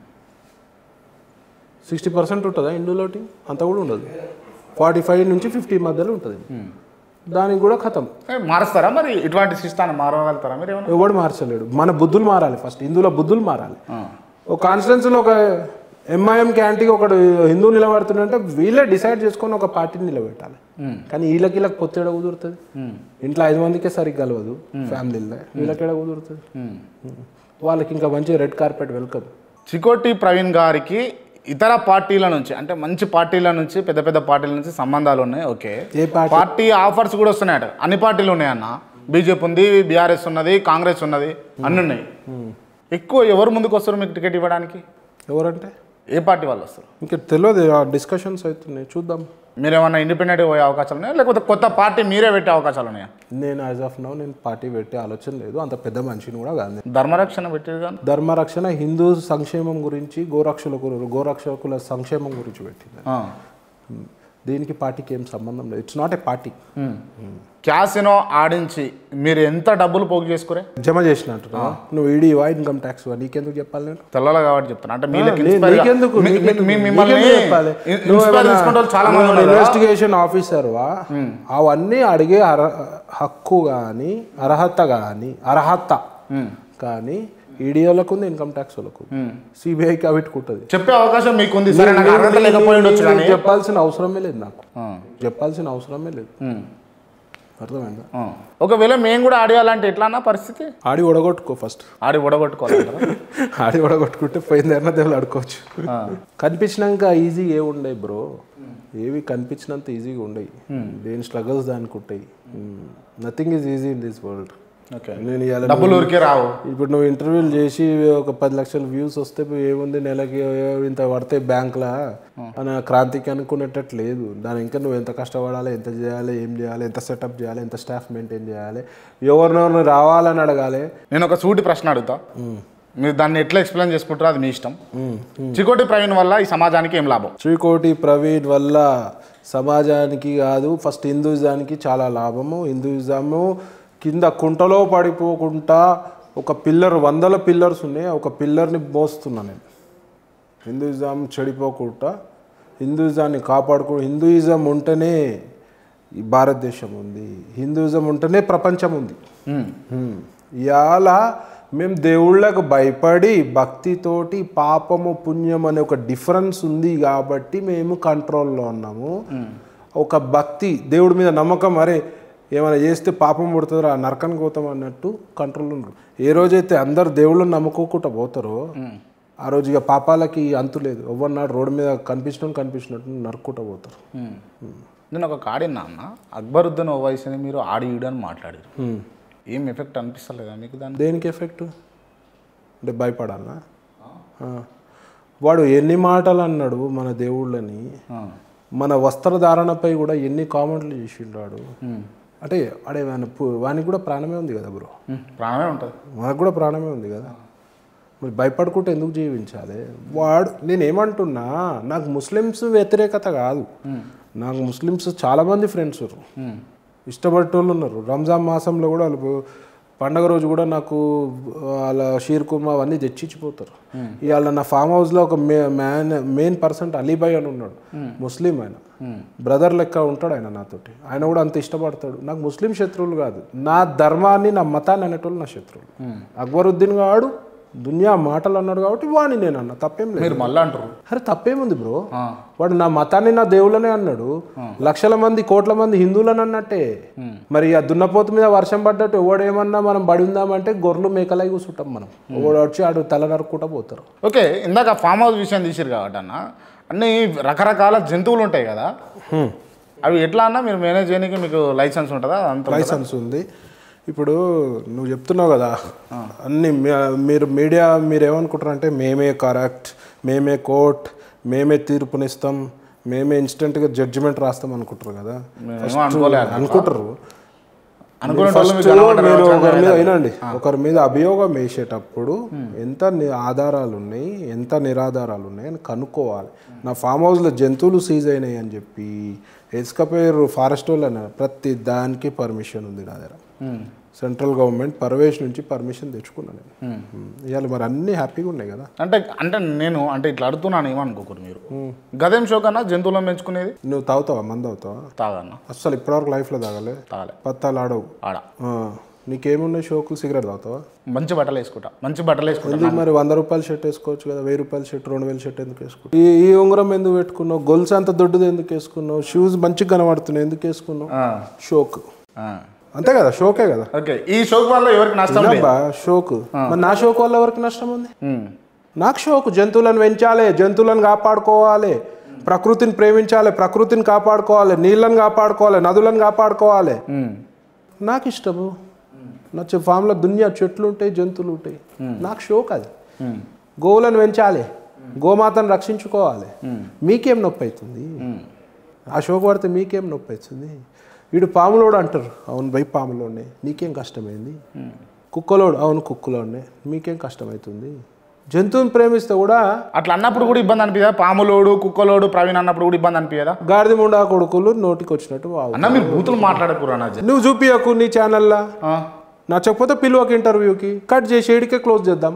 సిక్స్టీ పర్సెంట్ ఉంటుందా హిందువుల ఓటింగ్ అంత కూడా ఉండదు ఫార్టీ ఫైవ్ నుంచి ఫిఫ్టీ మధ్యలో ఉంటుంది దానికి కూడా ఖతం ఏ, మారుస్తారా మరి ఇటువంటి సిస్టాన్ని మారగలుగుతారా మీరు ఏమన్నా ఎవడు మార్చలేడు మన బుద్ధులు మారాలి ఫస్ట్ హిందువుల బుద్ధులు మారాలి ఒక కాన్స్టిట్యున్సీలో ఒక ఎంఐఎం క్యాంటీకి ఒకడు హిందూ నిలబడుతుందంటే వీళ్ళే డిసైడ్ చేసుకొని ఒక పార్టీని నిలబెట్టాలి కానీ వీళ్ళకి వీళ్ళకి పొత్తేడ కుదురుతుంది ఇంట్లో ఐదు మందికే సరిగ్గా కలవదు ఫ్యామిలీలో వీళ్ళకి ఎడ కుదురుతుంది వాళ్ళకి ఇంకా మంచి red carpet welcome Chikoti Praveen గారికి ఇతర పార్టీల నుంచి అంటే మంచి పార్టీల నుంచి పెద్ద పెద్ద పార్టీల నుంచి సంబంధాలు ఉన్నాయి ఓకే ఏ పార్టీ పార్టీ ఆఫర్స్ కూడా వస్తున్నాయట అన్ని పార్టీలు ఉన్నాయన్న బీజేపీ ఉంది బీఆర్ఎస్ ఉన్నది కాంగ్రెస్ ఉన్నది అన్ని ఉన్నాయి ఎక్కువ ఎవరు ముందుకు వస్తారు మీకు టికెట్ ఇవ్వడానికి ఎవరంటే ఏ పార్టీ వాళ్ళు వస్తారు ఇంకా తెలియదు ఆ డిస్కషన్స్ అవుతున్నాయి చూద్దాం మీరు ఏమన్నా ఇండిపెండెంట్ పోయే అవకాశాలు ఉన్నాయా లేకపోతే కొత్త పార్టీ మీరే పెట్టే అవకాశాలు ఉన్నాయా నేను యాజ్ ఆఫ్ నౌ నేను పార్టీ పెట్టే ఆలోచన లేదు అంత పెద్ద మనిషిని కూడా కాదు నేను. ధర్మరక్షణ పెట్టేది కానీ ధర్మరక్షణ హిందూ సంక్షేమం గురించి గోరక్షకుల గోరక్షకుల సంక్షేమం గురించి పెట్టింది దీనికి పార్టీకి ఏం సంబంధం లేదు it's not a party casino ఆడించి మీరు ఎంత డబ్బులు పోగు చేసుకురే జమ చేసినట్టు నువ్వు ఈడీవా ఇన్కమ్ ట్యాక్స్ నీకెందుకు చెప్పాలి నేను తెల్లగా కాబట్టి చెప్తాను అంటే మీకు నీ- నీకెందుకు నీకెందుకు- మిమ్మల్ని నీకెందుకు చెప్పాలి? నువ్వు ఇన్స్పైర్ తీసుకుంటే వాళ్ళు చాలా మంది ఉన్నారు కదా. ఇన్వెస్టిగేషన్ ఆఫీసర్ వా అవన్నీ అడిగే అర హక్కు కానీ అర్హత కానీ అర్హత కానీ ఈడీఓలకు ఉంది ఇన్కమ్ ట్యాక్స్ వాళ్ళకు సిబిఐకి అవిటికి ఉంటుంది చెప్పే అవకాశం మీకుంది సరే నాకు అర్హత లేకపోయి ఉండొచ్చు కానీ చెప్పాల్సిన అవసరమే లేదు నాకు ఆ, చెప్పాల్సిన అవసరమే లేదు ఉమ్, అర్థమైందా ఆ. ఒకవేళ మేము కూడా ఆడేయాలంటే ఎట్లానా పరిస్థితి ఆడి ఒడగొట్టుకో ఫస్ట్ ఆడి ఓడగొట్టుకోవాలంటారా ఆడి ఒడగొట్టుకుంటే పోయిందన్న దేవుళ్ళు ఆడుకోవచ్చు ఆ. కనిపించినాక ఈజీ ఏ ఉండయి బ్రో ఏవి కనిపించినంత ఈజీగా ఉండయి దేని స్ట్రగల్స్ దానికి ఉంటాయి nothing is easy in this world okay నేను ఇవాళ డబ్బులు ఊరికే రావు ఇప్పుడు నువ్వు ఇంటర్వ్యూలు చేసి ఒక పది లక్షల వ్యూస్ వస్తే ఏముంది నెలకి ఇంత పడితే బ్యాంక్లా అని క్రాంతికి అనుకునేటట్టు లేదు దాని ఇంకా నువ్వు ఎంత కష్టపడాలి ఎంత చేయాలి ఏం చేయాలి ఎంత సెటప్ చేయాలి ఎంత స్టాఫ్ మెయింటైన్ చేయాలి ఎవరినెవరిని రావాలని అడగాలి నేను ఒక సూటి ప్రశ్న అడుగుతా మీరు దాన్ని ఎట్లా ఎక్స్ప్లెయిన్ చేసుకుంటారో అది మీ ఇష్టం చికోటి ప్రవీణ్ వల్ల ఈ సమాజానికి ఏం లాభం శ్రీకోటి ప్రవీణ్ వల్ల సమాజానికి కాదు ఫస్ట్ హిందూయిజానికి చాలా లాభము హిందూయిజము కింద కుంటలో పడిపోకుండా ఒక పిల్లర్ వందల పిల్లర్స్ ఉన్నాయి ఒక పిల్లర్ని మోస్తున్నా నేను హిందూయిజం చెడిపోకుండా హిందూయిజాన్ని కాపాడుకో హిందూయిజం ఉంటేనే ఈ భారతదేశం ఉంది హిందూయిజం ఉంటేనే ప్రపంచం ఉంది హ్మ్. ఇవాళ మేము దేవుళ్ళకు భయపడి భక్తితోటి పాపము పుణ్యం అనే ఒక డిఫరెన్స్ ఉంది కాబట్టి మేము కంట్రోల్లో ఉన్నాము ఒక భక్తి దేవుడి మీద నమ్మకం అరే ఏమైనా చేస్తే పాపం పుడుతుందో ఆ నరకానికి పోతాం అన్నట్టు కంట్రోల్ ఉన్నారు ఏ రోజైతే అందరు దేవుళ్ళని నమ్ముకోకుండా పోతారో ఆ రోజు ఇక పాపాలకి అంతు లేదు ఎవరినాడు రోడ్డు మీద కనిపించినట్టు కనిపించినట్టు నరుక్కుంటూ పోతారు నేను ఒక కాడినా అన్న అక్బరుద్దీన్ ఓవైసీని మీరు ఆడి ఈడు అని మాట్లాడారు హ్మ్. ఏం ఎఫెక్ట్ అనిపిస్తలేదా మీకు దాని దేనికి ఎఫెక్ట్ అంటే భయపడాలా ఆ. వాడు ఎన్ని మాటలు అన్నాడు మన దేవుళ్ళని మన వస్త్రధారణపై కూడా ఎన్ని కామెంట్లు చేసిండు వాడు అంటే అడే వాని పు- వానికి కూడా ప్రాణమే ఉంది కదా బ్రో ప్రాణమే ఉంటుంది మనకు కూడా ప్రాణమే ఉంది కదా మరి భయపడుకుంటే ఎందుకు జీవించాలి వాడు నేనేమంటున్నా నాకు ముస్లిమ్స్ వ్యతిరేకత కాదు నాకు ముస్లిమ్స్ చాలామంది ఫ్రెండ్స్ ఉన్నారు ఇష్టపడేటోళ్ళు ఉన్నారు రంజాన్ మాసంలో కూడా వాళ్ళు పండగ రోజు కూడా నాకు వాళ్ళ షీర్ కుర్మా అవన్నీ తెచ్చిచ్చిపోతారు ఇవాళ నా ఫామ్ హౌస్లో ఒక మే మ్యాన్ మెయిన్ పర్సెంట్ అలీబాయ్ అని ఉన్నాడు ముస్లిం ఆయన బ్రదర్ లెక్క ఉంటాడు ఆయన నాతోటి ఆయన కూడా అంత ఇష్టపడతాడు నాకు ముస్లిం శత్రువులు కాదు నా ధర్మాన్ని నా మతాన్ని అనేటోళ్ళు నా శత్రువులు అక్బరుద్దీన్ గాడు దునియా మాటలు అన్నాడు కాబట్టి వాణ్ణి నేను అన్న తప్పేం లేదు మీరు మళ్ళీ అంటారు అరే తప్పేముంది బ్రో వాడు నా మతాన్ని నా దేవుళ్ళనే అన్నాడు లక్షల మంది కోట్ల మంది హిందువులని అన్నట్టే మరి ఆ దున్నపోతు మీద వర్షం పడ్డట్టు ఎవడేమన్నా మనం బడి ఉందామంటే గొర్రెలు మేకలై కూర్చుంటాం మనం ఎవడు వచ్చి ఆడు తల నరుక్కుంటా పోతారు ఓకే ఇందాక ఫామ్ హౌస్ విషయం తీసిరు కాబట్టి అన్న అన్ని రకరకాల జంతువులు ఉంటాయి కదా అవి ఎట్లా అన్నా మీరు మేనేజ్ చేయడానికి మీకు లైసెన్స్ ఉంటుందా అంత లైసెన్స్ ఉంది ఇప్పుడు నువ్వు చెప్తున్నావు కదా అన్ని మీ- మీరు మీడియా మీరు ఏమనుకుంటారు అంటే మేమే కరెక్ట్ మేమే కోర్ట్ మేమే తీర్పునిస్తాం మేమే ఇన్స్టెంట్గా జడ్జిమెంట్ రాస్తాం అనుకుంటారు కదా మేమేమో అనుకోలే అన్న. అనుకుంటారు అనుకునే ఫస్ట్ మీకు కనబడ్డారు మీరు కావచ్చు ఒకరి మీద వినండి ఒకరి మీద అభియోగం వేసేటప్పుడు ఎంత ని- ఆధారాలు ఉన్నాయి ఎంత నిరాధారాలు ఉన్నాయి అని కనుక్కోవాలి నా ఫామ్ హౌస్లో జంతువులు సీజ్ అయినాయి అని చెప్పి ఎస్కపోయారు ఫారెస్ట్ వాళ్ళు అన్నారు ప్రతి దానికి పర్మిషన్ ఉంది నా దగ్గర ఉమ్. సెంట్రల్ గవర్నమెంట్ పర్వేష్ నుంచి పర్మిషన్ తెచ్చుకున్నాను నేను ఇవాళ మరి అన్నీ హ్యాపీగా ఉన్నాయి కదా అంటే అంటే నేను అంటే ఇట్లా అడుగుతున్నాను ఏమనుకోకూడదు మీరు గదేం షో కన్నా జంతువులను పెంచుకునేది నువ్వు తాగుతావా మంది అవుతావా తాగన్న అస్సలు ఇప్పటివరకు లైఫ్లో తాగలే తాగలే పత్తాలు ఆడవు ఆడ ఆ, నీకేమున్నాయి షోకులు సిగరెట్ తాగుతావా మంచి బట్టలు వేసుకుంటా మంచి బట్టలు వేసుకుంటా ఎందుకు మరి వంద రూపాయల షర్ట్ వేసుకోవచ్చు కదా వెయ్యి రూపాయల షర్ట్ రెండు వేల షర్ట్ ఎందుకు వేసుకున్నావు ఈ ఈ ఉంగరం ఎందుకు పెట్టుకున్నావు గొలుసు అంత దొడ్డుది ఎందుకు వేసుకున్నావు షూస్ మంచిగా కనబడుతున్నాయి ఎందుకు వేసుకున్నావు ఆ, షోక్ ఆ. అంతే కదా షోకే కదా ఓకే ఈ షోక్ వల్ల ఎవరికి నష్టం లేదు అబ్బా షోక్ మరి నా షోక్ వల్ల ఎవరికి నష్టం ఉంది ఉమ్. నాకు షోక్ జంతువులను పెంచాలి జంతువులను కాపాడుకోవాలి ప్రకృతిని ప్రేమించాలి ప్రకృతిని కాపాడుకోవాలి నీళ్ళని కాపాడుకోవాలి నదులను కాపాడుకోవాలి ఉమ్. నాకు ఇష్టము నా చె- ఫామ్లో దునియా చెట్లు ఉంటాయి జంతువులు ఉంటాయి నాకు షోక్ అది ఉమ్. గోవులను పెంచాలి గోమాతను రక్షించుకోవాలి మీకేం నొప్పి అవుతుంది ఆ షోకు పడితే మీకేం నొప్పి అవుతుంది వీడు పాములోడు అంటారు అవును బై పాములోనే నీకేం కష్టమైంది కుక్కలోడు అవును కుక్కలోనే మీకేం కష్టమవుతుంది జంతువుని ప్రేమిస్తే కూడా అట్లా అన్నప్పుడు కూడా ఇబ్బంది అనిపించదా పాములోడు కుక్కలోడు ప్రవీణ్ అన్నప్పుడు కూడా ఇబ్బంది అనిపించదా గాడిద ముండా కొడుకులు నోటికి వచ్చినట్టు వాగు అన్న మీరు బూతులు మాట్లాడకూరు అన్న నువ్వు చూపియకు నీ ఛానల్లా ఆ. నచ్చకపోతే పిలువకి ఇంటర్వ్యూకి కట్ చేసి ఏడికే క్లోజ్ చేద్దాం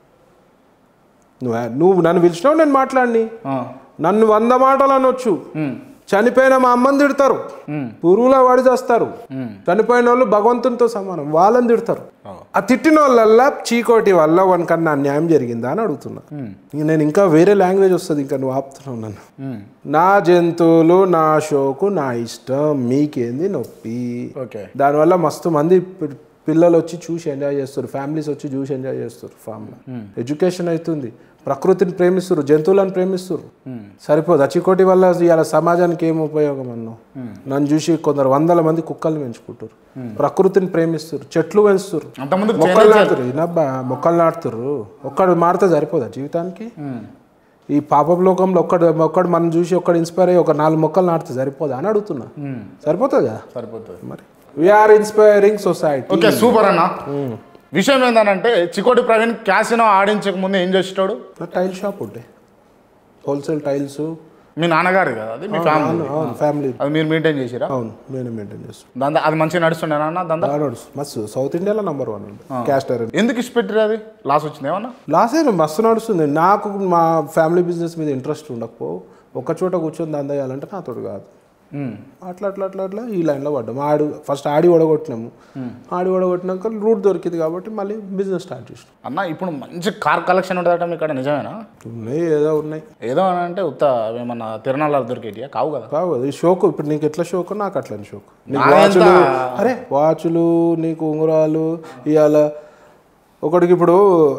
నువ్వు నువ్వు నన్ను పిలిచినావు నేను మాట్లాడిని ఆ. నన్ను వంద మాటలు అనొచ్చు ఉమ్. చనిపోయిన మా అమ్మని తిడతారు ఉమ్. పురుగుల వాడి చేస్తారు ఉమ్. చనిపోయిన వాళ్ళు భగవంతునితో సమానం వాళ్ళని తిడతారు ఓ. ఆ తిట్టిన వాళ్ళల్లా చీకోటి వల్ల వానికన్నా అన్యాయం జరిగిందా అని అడుగుతున్నా ఉమ్. ఇంక నేను ఇంకా వేరే లాంగ్వేజ్ వస్తుంది ఇంకా నువ్వు ఆపుతున్నావు నన్ను ఉమ్. నా జంతువులు నా షోకు నా ఇష్టం మీకేంది నొప్పి ఓకే దానివల్ల మస్తు మంది పి- పిల్లలు వచ్చి చూసి ఎంజాయ్ చేస్తారు ఫ్యామిలీస్ వచ్చి చూసి ఎంజాయ్ చేస్తారు ఫామ్లో ఎడ్యుకేషన్ అవుతుంది ప్రకృతిని ప్రేమిస్తారు జంతువులను ప్రేమిస్తారు సరిపోదు అచ్చికోటి వల్ల ఇవాళ సమాజానికి ఏం ఉపయోగం అన్నావు నన్ను చూసి కొందరు వందల మంది కుక్కలు పెంచుకుంటారు ప్రకృతిని ప్రేమిస్తారు చెట్లు పెంచుతారు అంతకుముందు మొక్కలు నాటుతారు ఇనబ్బా మొక్కలు నాటుతారు ఒక్కడు మారితే సరిపోదా జీవితానికి ఉమ్. ఈ పాపపు లోకంలో ఒక్కడు ఒక్కడు మనం చూసి ఒక్కడు ఇన్స్పైర్ అయ్యి ఒక నాలుగు మొక్కలు నాటితే సరిపోదా అని అడుగుతున్నా ఉమ్. సరిపోతుంది కదా సరిపోతుంది మరి we're inspiring society okay super అన్న విషయం ఏంటంటే చికోటి ప్రవీణ్ క్యాసినో ఆడించక ముందు ఏం చేసేటాడు టైల్ షాప్ ఉంటే హోల్సేల్ టైల్స్ మీ నాన్నగారు కదా అది మీ ఫ్యామిలీ అవును ఫ్యామిలీ అది మీరు మెయింటైన్ చేసిరా అవును నేను మెయింటైన్ చేస్తాను దందా అది మంచిగా నడుస్తుండేనా అన్న దందా బాగా నడుస్తుంది మస్తు సౌత్ ఇండియాలో నంబర్ వన్ ఉంది క్యాస్ట్ ఐరన్ ఎందుకు ఇష్టపెట్టిరు అది లాస్ వచ్చింది ఏమన్నా లాస్ అయిన మస్తు నడుస్తుంది నాకు మా ఫ్యామిలీ బిజినెస్ మీద ఇంట్రెస్ట్ ఉండకపో ఒక చోట కూర్చొని దందా చేయాలంటే నాతోడు కాదు ఉమ్. అట్లా అట్లా అట్లా అట్లా ఈ లైన్లో పడ్డాము ఆడు ఫస్ట్ ఆడి ఓడగొట్టినాము ఆడి ఓడగొట్టినాక రూట్ దొరికింది కాబట్టి మళ్ళీ బిజినెస్ స్టార్ట్ చేసినాం అన్న ఇప్పుడు మంచి కార్ కలెక్షన్ ఉంటుందట మీ ఇక్కడ నిజమేనా ఉన్నాయి ఏదో ఉన్నాయి ఏదో అని అంటే ఉత్త ఏమన్నా తిరణాలు దొరికేటియా కావు కదా కావు ఈ షోకు ఇప్పుడు నీకు ఎట్లా షోకు నాకు అట్లని షోకు నీకు నాదెంత? వాచులు అరే వాచులు నీకు ఉంగరాలు ఇవాళ ఒకడికి ఇప్పుడు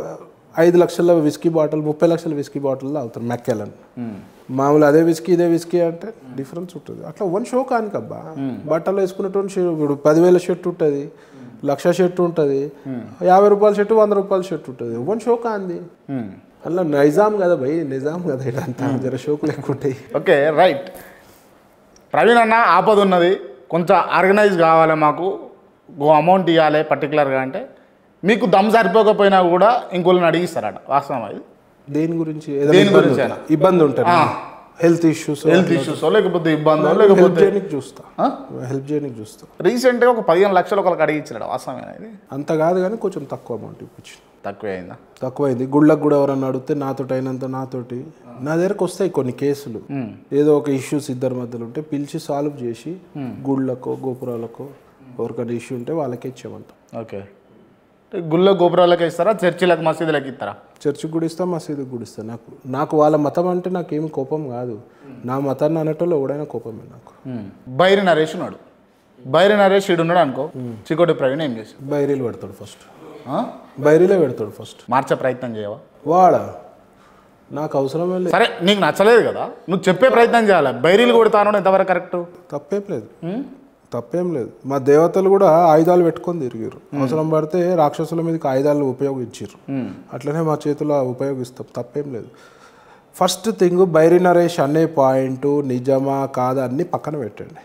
ఐదు లక్షల విస్కీ బాటిల్ ముప్పై లక్షల విస్కీ బాటిల్ తాగుతారు మెక్కెలని మామూలు అదే విస్కీ ఇదే విస్కీ అంటే డిఫరెన్స్ ఉంటుంది అట్లా వన్ షో కానికబ్బా బట్టలు వేసుకునేటువంటి షర్ట్ ఇప్పుడు పదివేల షర్ట్ ఉంటుంది లక్ష షర్ట్ ఉంటుంది యాభై రూపాయల షర్ట్ వంద రూపాయల షర్ట్ ఉంటుంది వన్ షో కాంది అలా నైజాం కదా భయ్ నిజాం కదా ఇదంతా జర షోకు లేకుంటాయి ఓకే రైట్ ప్రవీణ్ అన్న ఆపద ఉన్నది కొంచెం ఆర్గనైజ్ కావాలి మాకు ఓ అమౌంట్ ఇవ్వాలి పర్టికులర్గా అంటే మీకు దమ్ సరిపోకపోయినా కూడా ఇంకోళ్ళని అడిగిస్తారట వాస్తవం అది దేని గురించి దేని ఏదైనా గురించి ఇబ్బంది ఉందా? ఇబ్బంది ఉంటుంది హెల్త్ ఇష్యూస్ హెల్త్ ఇష్యూస్ లేకపోతే ఇబ్బందో హెల్ప్ లేకపోతే చేయడానికి చూస్తా హెల్ప్ చేయడానికి చూస్తా రీసెంట్గా ఒక పదిహేను లక్షలు ఒకరికి అడిగించాడు వాస్తవమేనా ఇది అంత కాదు కానీ కొంచెం తక్కువ అమౌంట్ ఇప్పించింది తక్కువే అయిందా తక్కువైంది గుళ్ళకు కూడా ఎవరన్నా అడిగితే నాతోటి అయినంత నాతోటి నా దగ్గరకు వస్తాయి కొన్ని కేసులు ఏదో ఒక ఇష్యూస్ ఇద్దరి మధ్యలో ఉంటే పిలిచి సాల్వ్ చేసి గుళ్ళకో గోపురాలకో ఎవరికైనా ఇష్యూ ఉంటే వాళ్ళకే ఇచ్చామంట ఓకే గుళ్ళ గోపురాలకి ఇస్తారా చర్చిలకు మసీదులకు ఇస్తారా చర్చికి కూడా ఇస్తా మసీదుకి కూడా ఇస్తా నాకు నాకు వాళ్ళ మతం అంటే నాకేం కోపం కాదు నా మతాన్ని అనేటోళ్ళు ఎవడైనా కోపమే నాకు బైరి నరేష్ ఉన్నాడు బైరి నరేష్ ఈడు ఉన్నాడు అనుకో చికోటి ప్రవీణ్ ఏం చేశాడు బైరీలు పెడతాడు ఫస్ట్ ఆ? బైరీలే పెడతాడు ఫస్ట్ మార్చే ప్రయత్నం చేయవా వాడా నాకు అవసరమే లేదు సరే నీకు నచ్చలేదు కదా నువ్వు చెప్పే ప్రయత్నం చేయాలి బైరీలు కొడతాను ఎంతవరకు కరెక్ట్ తప్పేం లేదు తప్పేం లేదు మా దేవతలు కూడా ఆయుధాలు పెట్టుకొని తిరిగారు అవసరం పడితే రాక్షసుల మీదకి ఆయుధాలు ఉపయోగించారు అట్లనే మా చేతిలో ఉపయోగిస్తాం తప్పేం లేదు ఫస్ట్ థింగ్ బైరి నరేష్ అనే పాయింట్ నిజమా కాదా అన్ని పక్కన పెట్టండి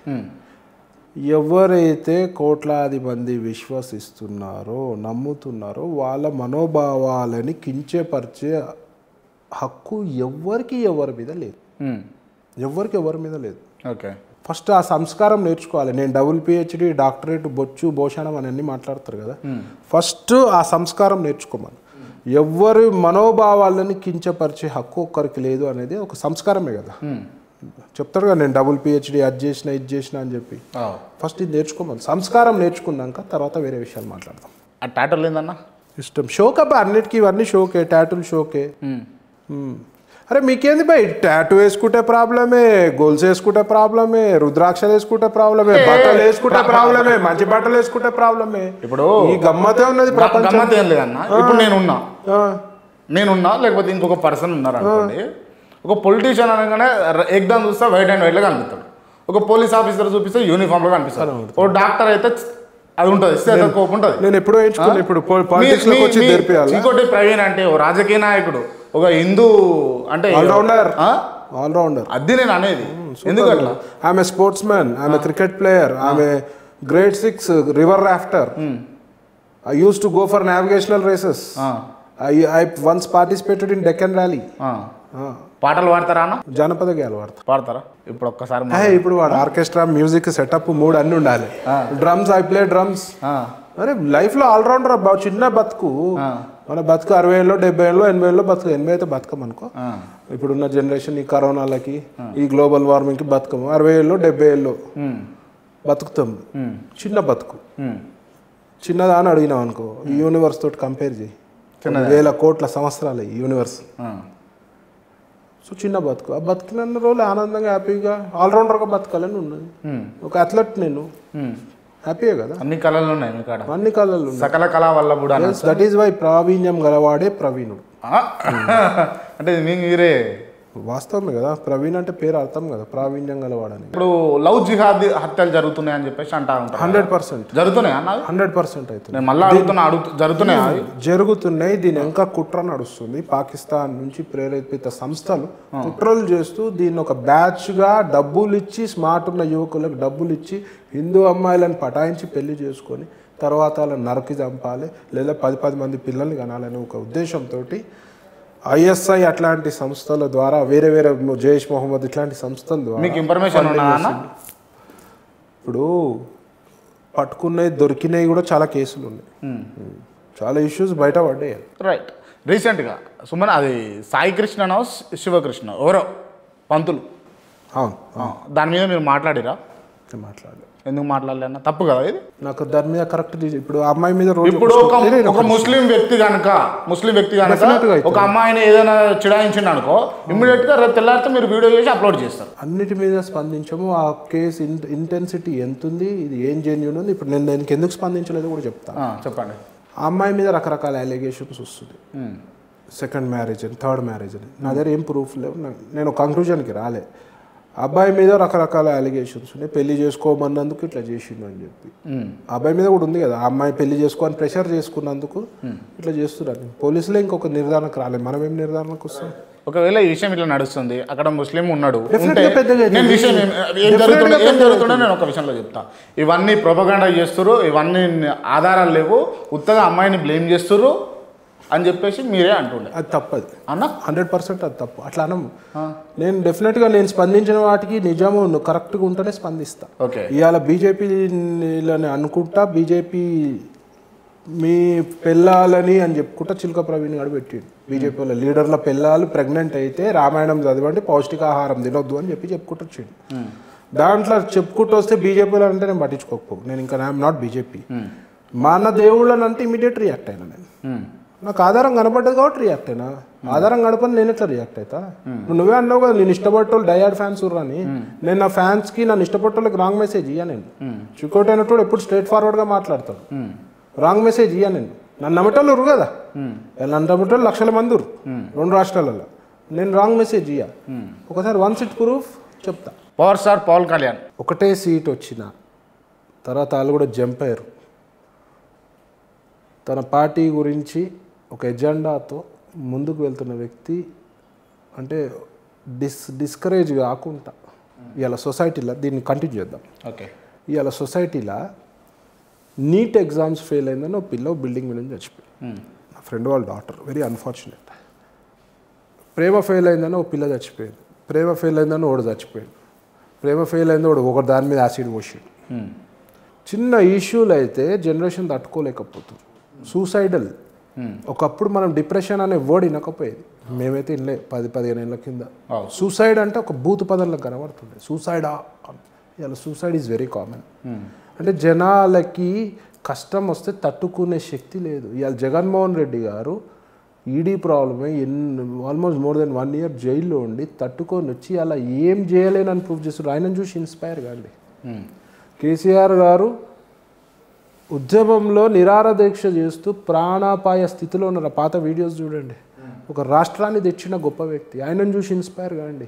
ఎవరైతే కోట్లాది మంది విశ్వసిస్తున్నారో నమ్ముతున్నారో వాళ్ళ మనోభావాలని కించపరిచే హక్కు ఎవరికి ఎవరి మీద లేదు ఎవరికి ఎవరి మీద లేదు ఓకే ఫస్ట్ ఆ సంస్కారం నేర్చుకోవాలి నేను డబుల్ పిహెచ్డి డాక్టరేట్ బొచ్చు భోషణం అని అన్ని మాట్లాడతారు కదా ఫస్ట్ ఆ సంస్కారం నేర్చుకోమని ఎవరి మనోభావాలని కించపరిచే హక్కు ఒక్కరికి లేదు అనేది ఒక సంస్కారమే కదా చెప్తాడు కదా నేను డబుల్ పిహెచ్డి అది చేసిన ఇది చేసిన అని చెప్పి ఫస్ట్ ఇది నేర్చుకోమని సంస్కారం నేర్చుకున్నాక తర్వాత వేరే విషయాలు మాట్లాడదాం ఆ టాటల్ ఏందన్నా ఇష్టం షోకబ్బా అన్నిటికీ ఇవన్నీ షోకే టాటూలు షోకే మ్మ్. అరే మీకేంది బై టాటూ వేసుకుంటే ప్రాబ్లమే గోల్స్ వేసుకుంటే ప్రాబ్లమే రుద్రాక్షలు వేసుకుంటే ప్రాబ్లమే బట్టలు వేసుకుంటే ప్రాబ్లమే మంచి బట్టలు వేసుకుంటే ప్రాబ్లమే ఇప్పుడు ఈ గమ్మతే ఉన్నది ప్రపంచం గమ్మత్ ఏం లేదన్నా ఇప్పుడు నేనున్నా ఆ, నేనున్నా లేకపోతే ఇంకొక పర్సన్ ఉన్నారు అనుకోండి ఒక పొలిటీషియన్ అనగానే ర- ఎగ్జామ్ చూస్తే వైట్ అండ్ వైట్లో కనిపిస్తాడు ఒక పోలీస్ ఆఫీసర్ చూపిస్తే యూనిఫామ్లో కనిపిస్తాడు ఓ డాక్టర్ అయితే అది ఉంటుంది స్టెథోస్కోప్ ఉంటుంది నేను ఎప్పుడో ఎంచుకున్నా ఇప్పుడు పాలిటిక్స్ లోకి వచ్చి తెరిపియాలి ఇంకోటి ప్రవీణ్ అంటే ఓ రాజకీయ నాయకుడు ఒక హిందూ అంటే ఆల్రౌండర్ ఆ? ఆల్రౌండర్ అది నేను అనేది ఎందుకు అట్లా ఆమె స్పోర్ట్స్ మ్యాన్ ఆమె క్రికెట్ ప్లేయర్ ఆమె grade six river rafter I use to go for navigational races ah, I I once participated in Deccan rally ah. పాటలు పాడతారా అన్న జానపద గేయాలు వాడతాం పాడతారా ఇప్పుడు ఒక్కసారి మా- ఏ, ఇప్పుడు వాడు ఆర్కెస్ట్రా మ్యూజిక్ సెటప్ మూడు అన్ని ఉండాలి డ్రమ్స్ ఐ ప్లే డ్రమ్స్ ఆ, అరే లైఫ్ లో ఆల్రౌండర్ అబ్బా చిన్న బతుకు మన బతుకు అరవై ఏళ్ళు డెబ్బై ఏళ్ళు ఎనభై ఏళ్ళు బతుకు ఎనభై అయితే బతకమనుకో ఆ. ఇప్పుడున్న జనరేషన్ ఈ కరోనాలకి ఈ గ్లోబల్ వార్మింగ్కి బతకము అరవై ఏళ్ళు డెబ్బై ఏళ్ళు ఉమ్, బతుకుతాం ఉమ్, చిన్న బతుకు ఉమ్. చిన్నదా అని అడిగినాం అనుకో ఈ యూనివర్స్ తోటి కంపేర్ చేయి వేల కోట్ల సంవత్సరాలు ఈ యూనివర్స్ ఆ. సో చిన్న బతుకు ఆ బతికిన రోజులు ఆనందంగా హ్యాపీగా ఆల్రౌండర్గా బతకాలని ఉన్నది ఉమ్, ఒక అథ్లెట్ నేను ఉమ్. హ్యాపీయే కదా అన్ని కళలు ఉన్నాయి మీ కాడ అన్ని కళలు సకల కళ వల్ల కూడా దట్ ఈస్ వై ప్రావీణ్యం గలవాడే ప్రవీణుడు ఆ? అంటే ఇది మీ మీరే వాస్తవమే కదా ప్రవీణ్ అంటే పేరు అర్థం కదా ప్రావీణ్యం గలవాడని ఇప్పుడు లవ్ జిహాద్ హత్యలు జరుగుతున్నాయి అని చెప్పేసి అంటా ఉంటారు హండ్రెడ్ పర్సెంట్ జరుగుతున్నాయి అన్న హండ్రెడ్ పర్సెంట్ అవుతుంది నేను మళ్ళీ అడుగుతున్నా అడుగు జరుగుతున్నాయి అవి జరుగుతున్నాయి దీని ఇంకా కుట్ర నడుస్తుంది పాకిస్తాన్ నుంచి ప్రేరేపిత సంస్థలు కుట్రలు చేస్తూ దీన్ని ఒక బ్యాచ్ గా డబ్బులు ఇచ్చి స్మార్ట్ ఉన్న యువకులకు డబ్బులు ఇచ్చి హిందూ అమ్మాయిలను పటాయించి పెళ్లి చేసుకొని తర్వాత వాళ్ళని నరకి చంపాలి లేదా పది పది మంది పిల్లల్ని కనాలని ఒక ఉద్దేశంతో ఐఎస్ఐ అట్లాంటి సంస్థల ద్వారా వేరే వేరే జైష్ మొహమ్మద్ ఇట్లాంటి సంస్థల ద్వారా మీకు ఇన్ఫర్మేషన్ ఉన్నదా అన్న ఇప్పుడు పట్టుకున్నవి దొరికినవి కూడా చాలా కేసులు ఉన్నాయి చాలా ఇష్యూస్ బయట పడ్డాయి రైట్ రీసెంట్గా సుమన్ అది సాయి కృష్ణనో శివకృష్ణ ఎవరో పంతులు అవును ఆ, దాని మీద మీరు మాట్లాడిరా నేను మాట్లాడలేదు ఎందుకు మాట్లాడలే అన్న తప్పు కదా ఇది నాకు దాని మీద కరెక్ట్ ఇప్పుడు ఆ అమ్మాయి మీద రోజు ఇప్పుడు ఒక ఒక ముస్లిం వ్యక్తి కనుక ముస్లిం వ్యక్తి కనుక Definitely గా ఒక అమ్మాయిని ఏదైనా చిడాయించిండు అనుకో ఇమ్మీడియట్ గా రేపు తెల్లారితే మీరు వీడియో చేసి అప్లోడ్ చేస్తారు అన్నిటి మీద స్పందించము ఆ కేసు ఇంటెన్సిటీ ఎంత ఉంది ఇది ఏం జెన్యున్ ఉంది ఇప్పుడు నేను దానికి ఎందుకు స్పందించలేదో కూడా చెప్తాను ఆ, చెప్పండి ఆ అమ్మాయి మీద రకరకాల అలిగేషన్స్ వస్తుంది ఉమ్, సెకండ్ మ్యారేజ్ అని థర్డ్ మ్యారేజ్ అని నా దగ్గర ఏం ప్రూఫ్ లేవు నా- నేను కంక్లూజన్కి రాలే అబ్బాయి మీద రకరకాల అలిగేషన్స్ ఉన్నాయి పెళ్లి చేసుకోమన్నందుకు ఇట్లా చేసిండు అని చెప్పి అబ్బాయి మీద కూడా ఉంది కదా ఆ అమ్మాయి పెళ్లి చేసుకోని ప్రెషర్ చేసుకున్నందుకు ఇట్లా చేస్తున్నారు పోలీసులే ఇంకొక నిర్ధారణకు రాలేదు మనం ఏం నిర్ధారణకు వస్తాం ఒకవేళ ఈ విషయం ఇట్లా నడుస్తుంది అక్కడ ముస్లిం ఉన్నాడు Definitely ఉంటే పెద్దగా నేను విషయం ఏం- ఏం జరుగుతుందో ఏం జరుగుతుందో నేను ఒక విషయంలో చెప్తా ఇవన్నీ ప్రొపగండా చేస్తురు ఇవన్నీ ఆధారాలు లేవు ఉత్తగా అమ్మాయిని బ్లేమ్ చేస్తురు అని చెప్పేసి మీరే అంటుండే అది తప్పది అన్న హండ్రెడ్ పర్సెంట్ అది తప్పు అట్లా అనము నేను డెఫినెట్గా నేను స్పందించిన వాటికి నిజము కరెక్ట్గా ఉంటేనే స్పందిస్తా ఓకే ఇవాళ బీజేపీలని అనుకుంటా బీజేపీ మీ పెళ్ళాలని అని చెప్పుకుంటా చిలుక ప్రవీణ్ గారు పెట్టిండు బీజేపీ వాళ్ళ లీడర్ల పెళ్ళాలు ప్రెగ్నెంట్ అయితే రామాయణం చదవండి పౌష్టికాహారం తినొద్దు అని చెప్పి చెప్పుకుంటూ వచ్చిండు దాంట్లో చెప్పుకుంటూ వస్తే బీజేపీలో అంటే నేను పట్టించుకోకపో నేను ఇంకా ఐఎమ్ నాట్ బీజేపీ మన దేవుళ్ళని అంటే ఇమీడియట్ రియాక్ట్ అయినా నేను నాకు ఆధారం కనపడ్డది కాబట్టి రియాక్ట్ అయినా ఆధారం కనపని నేను ఎట్లా రియాక్ట్ అవుతా నువ్వు నువ్వే అన్నావు కదా నేను ఇష్టపడేటోళ్ళు డయాడ్ ఫ్యాన్స్ అని నేను నా ఫ్యాన్స్కి నన్ను ఇష్టపడేటోళ్ళకి రాంగ్ మెసేజ్ ఇయ్యా నేను చికోట్ అయినట్టు ఎప్పుడు స్ట్రేట్ ఫార్వర్డ్గా మాట్లాడతాడు రాంగ్ మెసేజ్ ఇయ్యా నేను నన్ను నమ్మటోళ్ళు ఉరు కదా నన్ను నమ్మటోళ్ళు లక్షల మంది ఉరు రెండు రాష్ట్రాలలో నేను రాంగ్ మెసేజ్ ఇయ్యా ఒకసారి వన్ సిట్ ప్రూఫ్ చెప్తా పవర్ స్టార్ పవన్ కళ్యాణ్ ఒకటే సీట్ వచ్చిన తర్వాత వాళ్ళు కూడా జంప్ అయ్యారు తన పార్టీ గురించి ఒక ఎజెండాతో ముందుకు వెళ్తున్న వ్యక్తి అంటే డిస్ డిస్కరేజ్ కాకుండా ఇవాళ సొసైటీలో దీన్ని కంటిన్యూ చేద్దాం ఓకే ఇవాళ సొసైటీలో నీట్ ఎగ్జామ్స్ ఫెయిల్ అయిందని ఒక పిల్ల బిల్డింగ్ మీద నుంచి చచ్చిపోయింది నా ఫ్రెండ్ వాళ్ళ డాటర్ వెరీ అన్ఫార్చునేట్ ప్రేమ ఫెయిల్ అయిందని ఒక పిల్ల చచ్చిపోయింది ప్రేమ ఫెయిల్ అయిందని ఒకడు చచ్చిపోయాడు ప్రేమ ఫెయిల్ అయింది ఒకడు ఒకటి దాని మీద యాసిడ్ పోసాడు చిన్న ఇష్యూలు అయితే జనరేషన్ తట్టుకోలేకపోతుంది సూసైడల్ ఒకప్పుడు మనం డిప్రెషన్ అనే వర్డ్ వినకపోయేది మేమైతే వినలే పది పదిహేను ఏళ్ళ కింద అవును. సూసైడ్ అంటే ఒక బూత్ పదంలో కనబడుతుండే సూసైడా ఇలా సూసైడ్ ఈజ్ వెరీ కామన్ అంటే జనాలకి కష్టం వస్తే తట్టుకునే శక్తి లేదు ఇవాళ జగన్మోహన్ రెడ్డి గారు ఈడీ ప్రాబ్లమే ఎన్ని almost more than one year జైల్లో ఉండి తట్టుకొని వచ్చి అలా ఏం చేయలేనని ప్రూవ్ చేస్తారు ఆయనను చూసి ఇన్స్పైర్ కాండి కేసీఆర్ గారు ఉద్యమంలో నిరార దీక్ష చేస్తూ ప్రాణాపాయ స్థితిలో ఉన్న పాత వీడియోస్ చూడండి ఒక రాష్ట్రాన్ని తెచ్చిన గొప్ప వ్యక్తి ఆయనను చూసి ఇన్స్పైర్ కాండి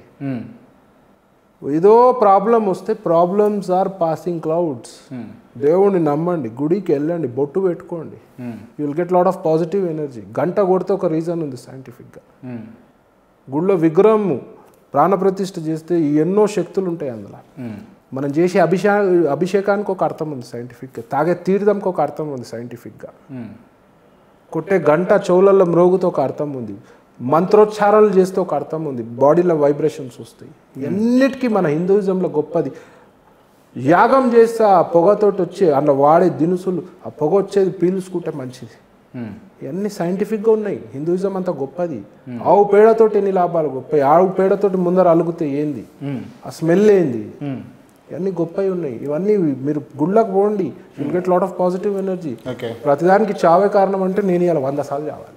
ఏదో ప్రాబ్లం వస్తే ప్రాబ్లమ్స్ ఆర్ పాసింగ్ క్లౌడ్స్ దేవుణ్ణి నమ్మండి గుడికి వెళ్ళండి బొట్టు పెట్టుకోండి you will get lot of positive energy గంట కొడితే ఒక రీజన్ ఉంది సైంటిఫిక్గా గుళ్ళో విగ్రహం ప్రాణప్రతిష్ఠ చేస్తే ఎన్నో శక్తులు ఉంటాయి అందులో మనం చేసే అభిషే అభిషేకానికి ఒక అర్థం ఉంది సైంటిఫిక్గా తాగే తీర్థంకి ఒక అర్థం ఉంది సైంటిఫిక్గా కొట్టే గంట చెవులలో మ్రోగుతో ఒక అర్థం ఉంది మంత్రోచ్చారాలు చేస్తే ఒక అర్థం ఉంది బాడీలో వైబ్రేషన్స్ వస్తాయి ఎన్నిటికీ మన హిందూయిజంలో గొప్పది యాగం చేస్తే ఆ పొగతోటి వచ్చే అందులో వాడే దినుసులు ఆ పొగ వచ్చేది పీల్చుకుంటే మంచిది ఇవన్నీ సైంటిఫిక్గా ఉన్నాయి హిందూయిజం అంతా గొప్పది ఆవు పేడతోటి ఎన్ని లాభాలు గొప్ప ఆవు పేడతోటి ముందర అలుగుతే ఏంది ఆ స్మెల్ ఏంది ఇవన్నీ గొప్పవి ఉన్నాయి ఇవన్నీ మీరు గుళ్ళకు పోండి will get lot of positive energy okay ప్రతిదానికి చావే కారణం అంటే నేను ఇలా వంద సార్లు చావాలి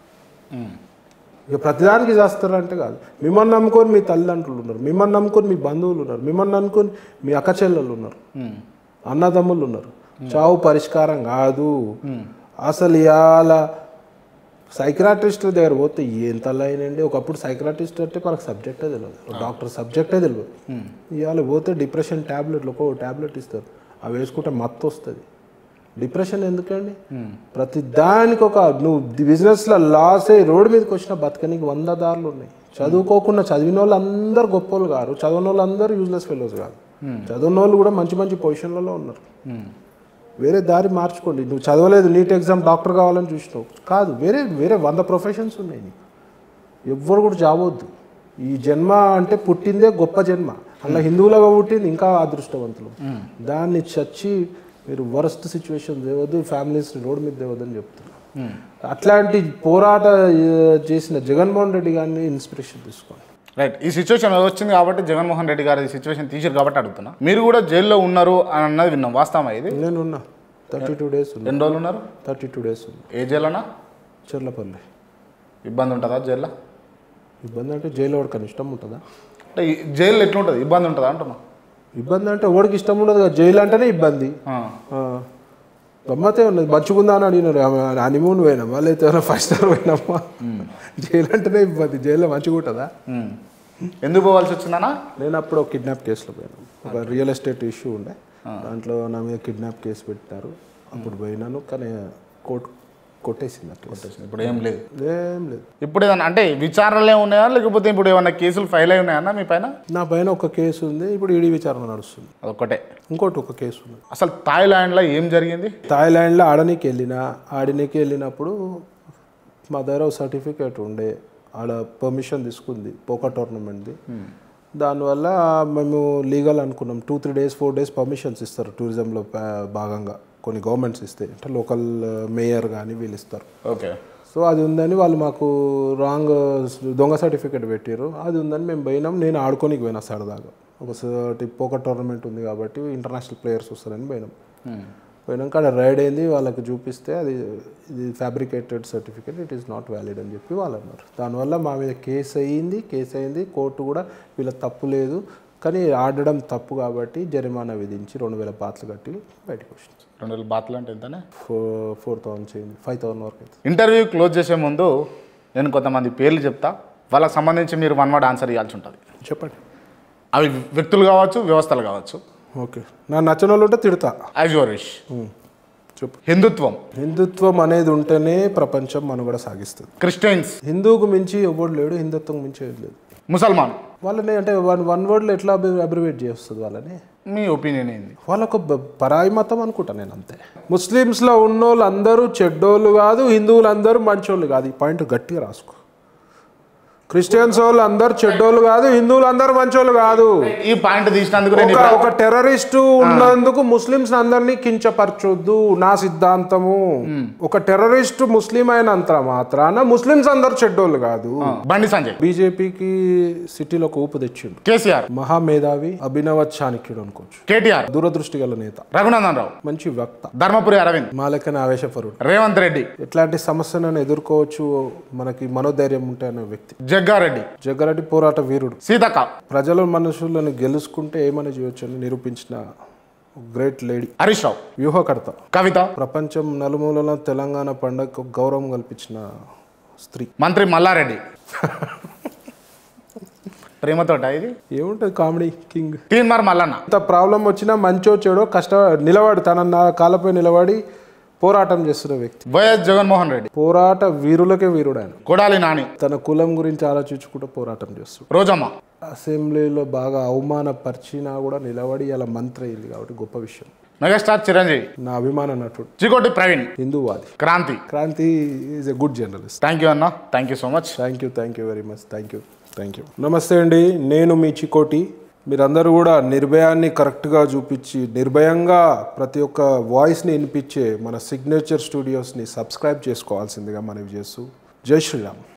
ఇక ప్రతిదానికి చేస్తారంటే కాదు మిమ్మల్ని నమ్ముకొని మీ తల్లిదండ్రులు ఉన్నారు మిమ్మల్ని నమ్ముకొని మీ బంధువులు ఉన్నారు మిమ్మల్ని నమ్ముకొని మీ అక్క చెల్లెళ్ళు ఉన్నారు అన్నదమ్ములు ఉన్నారు చావు పరిష్కారం కాదు అసలు ఇవాళ సైక్రాటిస్టుల దగ్గర పోతే ఏం తల్లైనండి ఒకప్పుడు సైక్రాటిస్ట్ అంటే మనకు సబ్జెక్టే తెలియదు డాక్టర్ సబ్జెక్టే తెలియదు ఇవాళ పోతే డిప్రెషన్ ట్యాబ్లెట్లు ఒక్కో ట్యాబ్లెట్ ఇస్తారు అవి వేసుకుంటే మత్తు వస్తుంది డిప్రెషన్ ఎందుకండి ప్రతి దానికి ఒక నువ్వు బిజినెస్లో లాస్ అయ్యి రోడ్డు మీదకి వచ్చిన బతకనికి వంద దారులు ఉన్నాయి చదువుకోకుండా చదివిన వాళ్ళు అందరు గొప్ప వాళ్ళు కాదు చదివిన వాళ్ళు అందరూ యూజ్లెస్ ఫెలోస్ కాదు చదివిన వాళ్ళు కూడా మంచి మంచి పొజిషన్లలో ఉన్నారు వేరే దారి మార్చుకోండి నువ్వు చదవలేదు నీట్ ఎగ్జామ్ డాక్టర్ కావాలని చూసినావు కాదు వేరే వేరే వంద ప్రొఫెషన్స్ ఉన్నాయి నీకు ఎవ్వరు కూడా చావద్దు ఈ జన్మ అంటే పుట్టిందే గొప్ప జన్మ అలా హిందువులుగా పుట్టింది ఇంకా అదృష్టవంతులు దాన్ని చచ్చి మీరు వరస్ట్ సిచ్యువేషన్ తేవద్దు ఫ్యామిలీస్ని రోడ్ మీద తేవద్దు అని చెప్తున్నా అట్లాంటి పోరాట ఆ, చేసిన జగన్మోహన్ రెడ్డి గారిని ఇన్స్పిరేషన్ తీసుకోండి రైట్ ఈ సిచ్యువేషన్ వచ్చింది కాబట్టి జగన్మోహన్ రెడ్డి గారు ఈ సిచ్యువేషన్ తీసారు కాబట్టి అడుగుతున్నా మీరు కూడా జైల్లో ఉన్నారు అని అన్నది విన్నాం వాస్తవమా ఇది నేను ఉన్నా థర్టీ టూ డేస్ ఉన్నా ఎన్ని రోజులు ఉన్నారు థర్టీ టూ డేస్ ఉన్నా ఏ జైలనా చెర్లపల్లి ఇబ్బంది ఉంటుందా జైల్లో ఇబ్బంది అంటే జైలు వాడికని ఇష్టం ఉంటుందా అంటే ఈ జైల్లో ఎట్లుంటుంది ఇబ్బంది ఉంటుందా అంటున్నా ఇబ్బంది అంటే ఓడికి ఇష్టం ఉండదు కదా జైలు అంటేనే ఇబ్బంది ఆ. ఆ. గమ్మతే ఉన్నది మంచిగుందా అని అడిగినారు హనీమూన్ పోయినామా లేకపోతే ఫైవ్ స్టార్ పోయినామా జైలు అంటేనే ఇబ్బంది జైల్లో మంచిగా ఉంటుందా ఉమ్. ఎందుకు పోవాల్సి వచ్చిందన్నా నేను అప్పుడు ఒక కిడ్నాప్ కేసులో పోయాను ఒక రియల్ ఎస్టేట్ ఇష్యూ ఉండే దాంట్లో నా మీద కిడ్నాప్ కేసు పెట్టినారు అప్పుడు పోయినాను కానీ కోర్టు కొట్టేసింది ఆ కేసు ఇప్పుడు ఏం లేదు ఏం లేదు ఇప్పుడు ఏదన్నా అంటే విచారణలే ఉన్నాయా లేకపోతే ఇప్పుడు ఏమన్నా కేసులు ఫైల్ అయి ఉన్నాయన్నా మీ పైన నా పైన ఒక కేసు ఉంది ఇప్పుడు ఈడీ విచారణ నడుస్తుంది అదొక్కటే ఇంకోటి ఒక కేసు ఉంది అసలు థాయిలాండ్లో ఏం జరిగింది థాయిలాండ్లో ఆడనీకి వెళ్ళిన ఆడనీకి వెళ్ళినప్పుడు మా దగ్గర ఒక సర్టిఫికేట్ ఉండే ఆడ పర్మిషన్ తీసుకుంది పోకా టోర్నమెంట్ది దానివల్ల మేము లీగల్ అనుకున్నాం two three days four days permissions ఇస్తారు టూరిజంలో పా- భాగంగా కొన్ని గవర్నమెంట్స్ ఇస్తాయి అంటే లోకల్ మేయర్ కానీ వీళ్ళు ఇస్తారు ఓకే సో అది ఉందని వాళ్ళు మాకు రాంగ్ దొంగ సర్టిఫికేట్ పెట్టారు అది ఉందని మేము పోయినాం నేను ఆడుకోనికి పోయినా సరదాగా ఒక పోకర్ టోర్నమెంట్ ఉంది కాబట్టి ఇంటర్నేషనల్ ప్లేయర్స్ వస్తారని పోయినాం పోయినాక అక్కడ రైడ్ అయింది వాళ్ళకి చూపిస్తే అది ఇది fabricated certificate it is not valid అని చెప్పి వాళ్ళు అన్నారు దానివల్ల మా మీద కేసు అయ్యింది కేసు అయింది కోర్టు కూడా వీళ్ళ తప్పు లేదు కానీ ఆడడం తప్పు కాబట్టి జరిమానా విధించి రెండు వేల బాత్లు కట్టి బయటకు వచ్చింది రెండు వేల బాత్లు అంటే ఎంతనే ఫోర్ ఫోర్ థౌసండ్ చేయండి ఫైవ్ థౌసండ్ వరకు అవుతుంది ఇంటర్వ్యూ క్లోజ్ చేసే ముందు నేను కొంతమంది పేర్లు చెప్తా వాళ్ళకి సంబంధించి మీరు వన్ వర్డ్ ఆన్సర్ ఇవ్వాల్సి ఉంటుంది చెప్పండి అవి వ్యక్తులు కావచ్చు వ్యవస్థలు కావచ్చు ఓకే నా నచ్చిన వాళ్ళు ఉంటే తిడతా యాజ్ యువర్ విష్ చెప్పు హిందుత్వం హిందుత్వం అనేది ఉంటేనే ప్రపంచం మనుగడ సాగిస్తుంది క్రిస్టియన్స్ హిందువుకు మించి ఎవడు లేడు హిందుత్వం మించి ఏది లేదు ముసల్మాన్ వాళ్ళని అంటే వన్ వన్ వర్డ్లో ఎట్లా అబ్రివేట్ చేస్తుంది వాళ్ళని మీ ఒపీనియన్ ఏంది వాళ్ళొక బ- పరాయి మతం అనుకుంటా నేను అంతే ముస్లిమ్స్లో ఉన్నోళ్ళు అందరూ చెడ్డోళ్ళు కాదు హిందువులు అందరూ మంచోళ్ళు కాదు ఈ పాయింట్ గట్టిగా రాసుకో క్రిస్టియన్స్ వాళ్ళు అందరూ చెడ్డోళ్ళు కాదు హిందువులు అందరూ మంచోళ్ళు కాదు ఈ పాయింట్ తీసినందుకు నేను ఒక ఒక టెర్రరిస్టు ఉన్నందుకు ముస్లిమ్స్ అందరినీ కించపరచొద్దు నా సిద్ధాంతము ఒక టెర్రరిస్ట్ ముస్లిం అయినంత మాత్రాన ముస్లిమ్స్ అందరు చెడ్డోళ్ళు కాదు బండి సంజయ్ బీజేపీకి సిటీలో ఒక ఊపు తెచ్చిండు కేసీఆర్ మహామేధావి అభినవ చాణక్యుడు అనుకోవచ్చు కేటీఆర్ దూరదృష్టి గల నేత రఘునందన్ రావు మంచి వక్త ధర్మపురి అరవింద్ మా లెక్కన ఆవేశపరుడు రేవంత్ రెడ్డి ఎట్లాంటి సమస్యలను ఎదుర్కోవచ్చు మనకి మనోధైర్యం ఉంటే అనే వ్యక్తి జగ్గారెడ్డి జగ్గారెడ్డి పోరాట వీరుడు సీతక్క ప్రజల మనుషులను గెలుచుకుంటే ఏమని చేయొచ్చు అని నిరూపించిన గ్రేట్ లేడీ హరీష్ రావు వ్యూహకర్త కవిత ప్రపంచం నలుమూలల తెలంగాణ పండగకు గౌరవం కల్పించిన స్త్రీ మంత్రి మల్లారెడ్డి ప్రేమతోట ఇది ఏముంటుంది కామెడీ కింగ్ తీన్మార్ మల్లన్న ఎంత ప్రాబ్లం వచ్చినా మంచో చెడో కష్ట నిలబడి తన నా కాళ్ళపై నిలబడి పోరాటం చేస్తున్న వ్యక్తి వైఎస్ జగన్మోహన్ రెడ్డి పోరాట వీరులకే వీరుడు ఆయన కొడాలి నాని తన కులం గురించి ఆలోచించుకుంటూ పోరాటం చేస్తాడు రోజమ్మ అసెంబ్లీలో బాగా అవమానపరిచినా కూడా నిలబడి అలా మంత్రి అయింది కాబట్టి గొప్ప విషయం మెగాస్టార్ చిరంజీవి నా అభిమాన నటుడు చికోటి ప్రవీణ్ హిందూవాది Kranti Kranti is a good journalist thank you అన్న thank you so much thank you thank you very much thank you thank you నమస్తే అండి నేను మీ చికోటి మీరందరూ కూడా నిర్భయాన్ని కరెక్ట్గా చూపించి నిర్భయంగా ప్రతి ఒక్క వాయిస్ని వినిపించే మన సిగ్నేచర్ స్టూడియోస్ని సబ్స్క్రైబ్ చేసుకోవాల్సిందిగా మనవి చేస్తూ జై శ్రీరామ్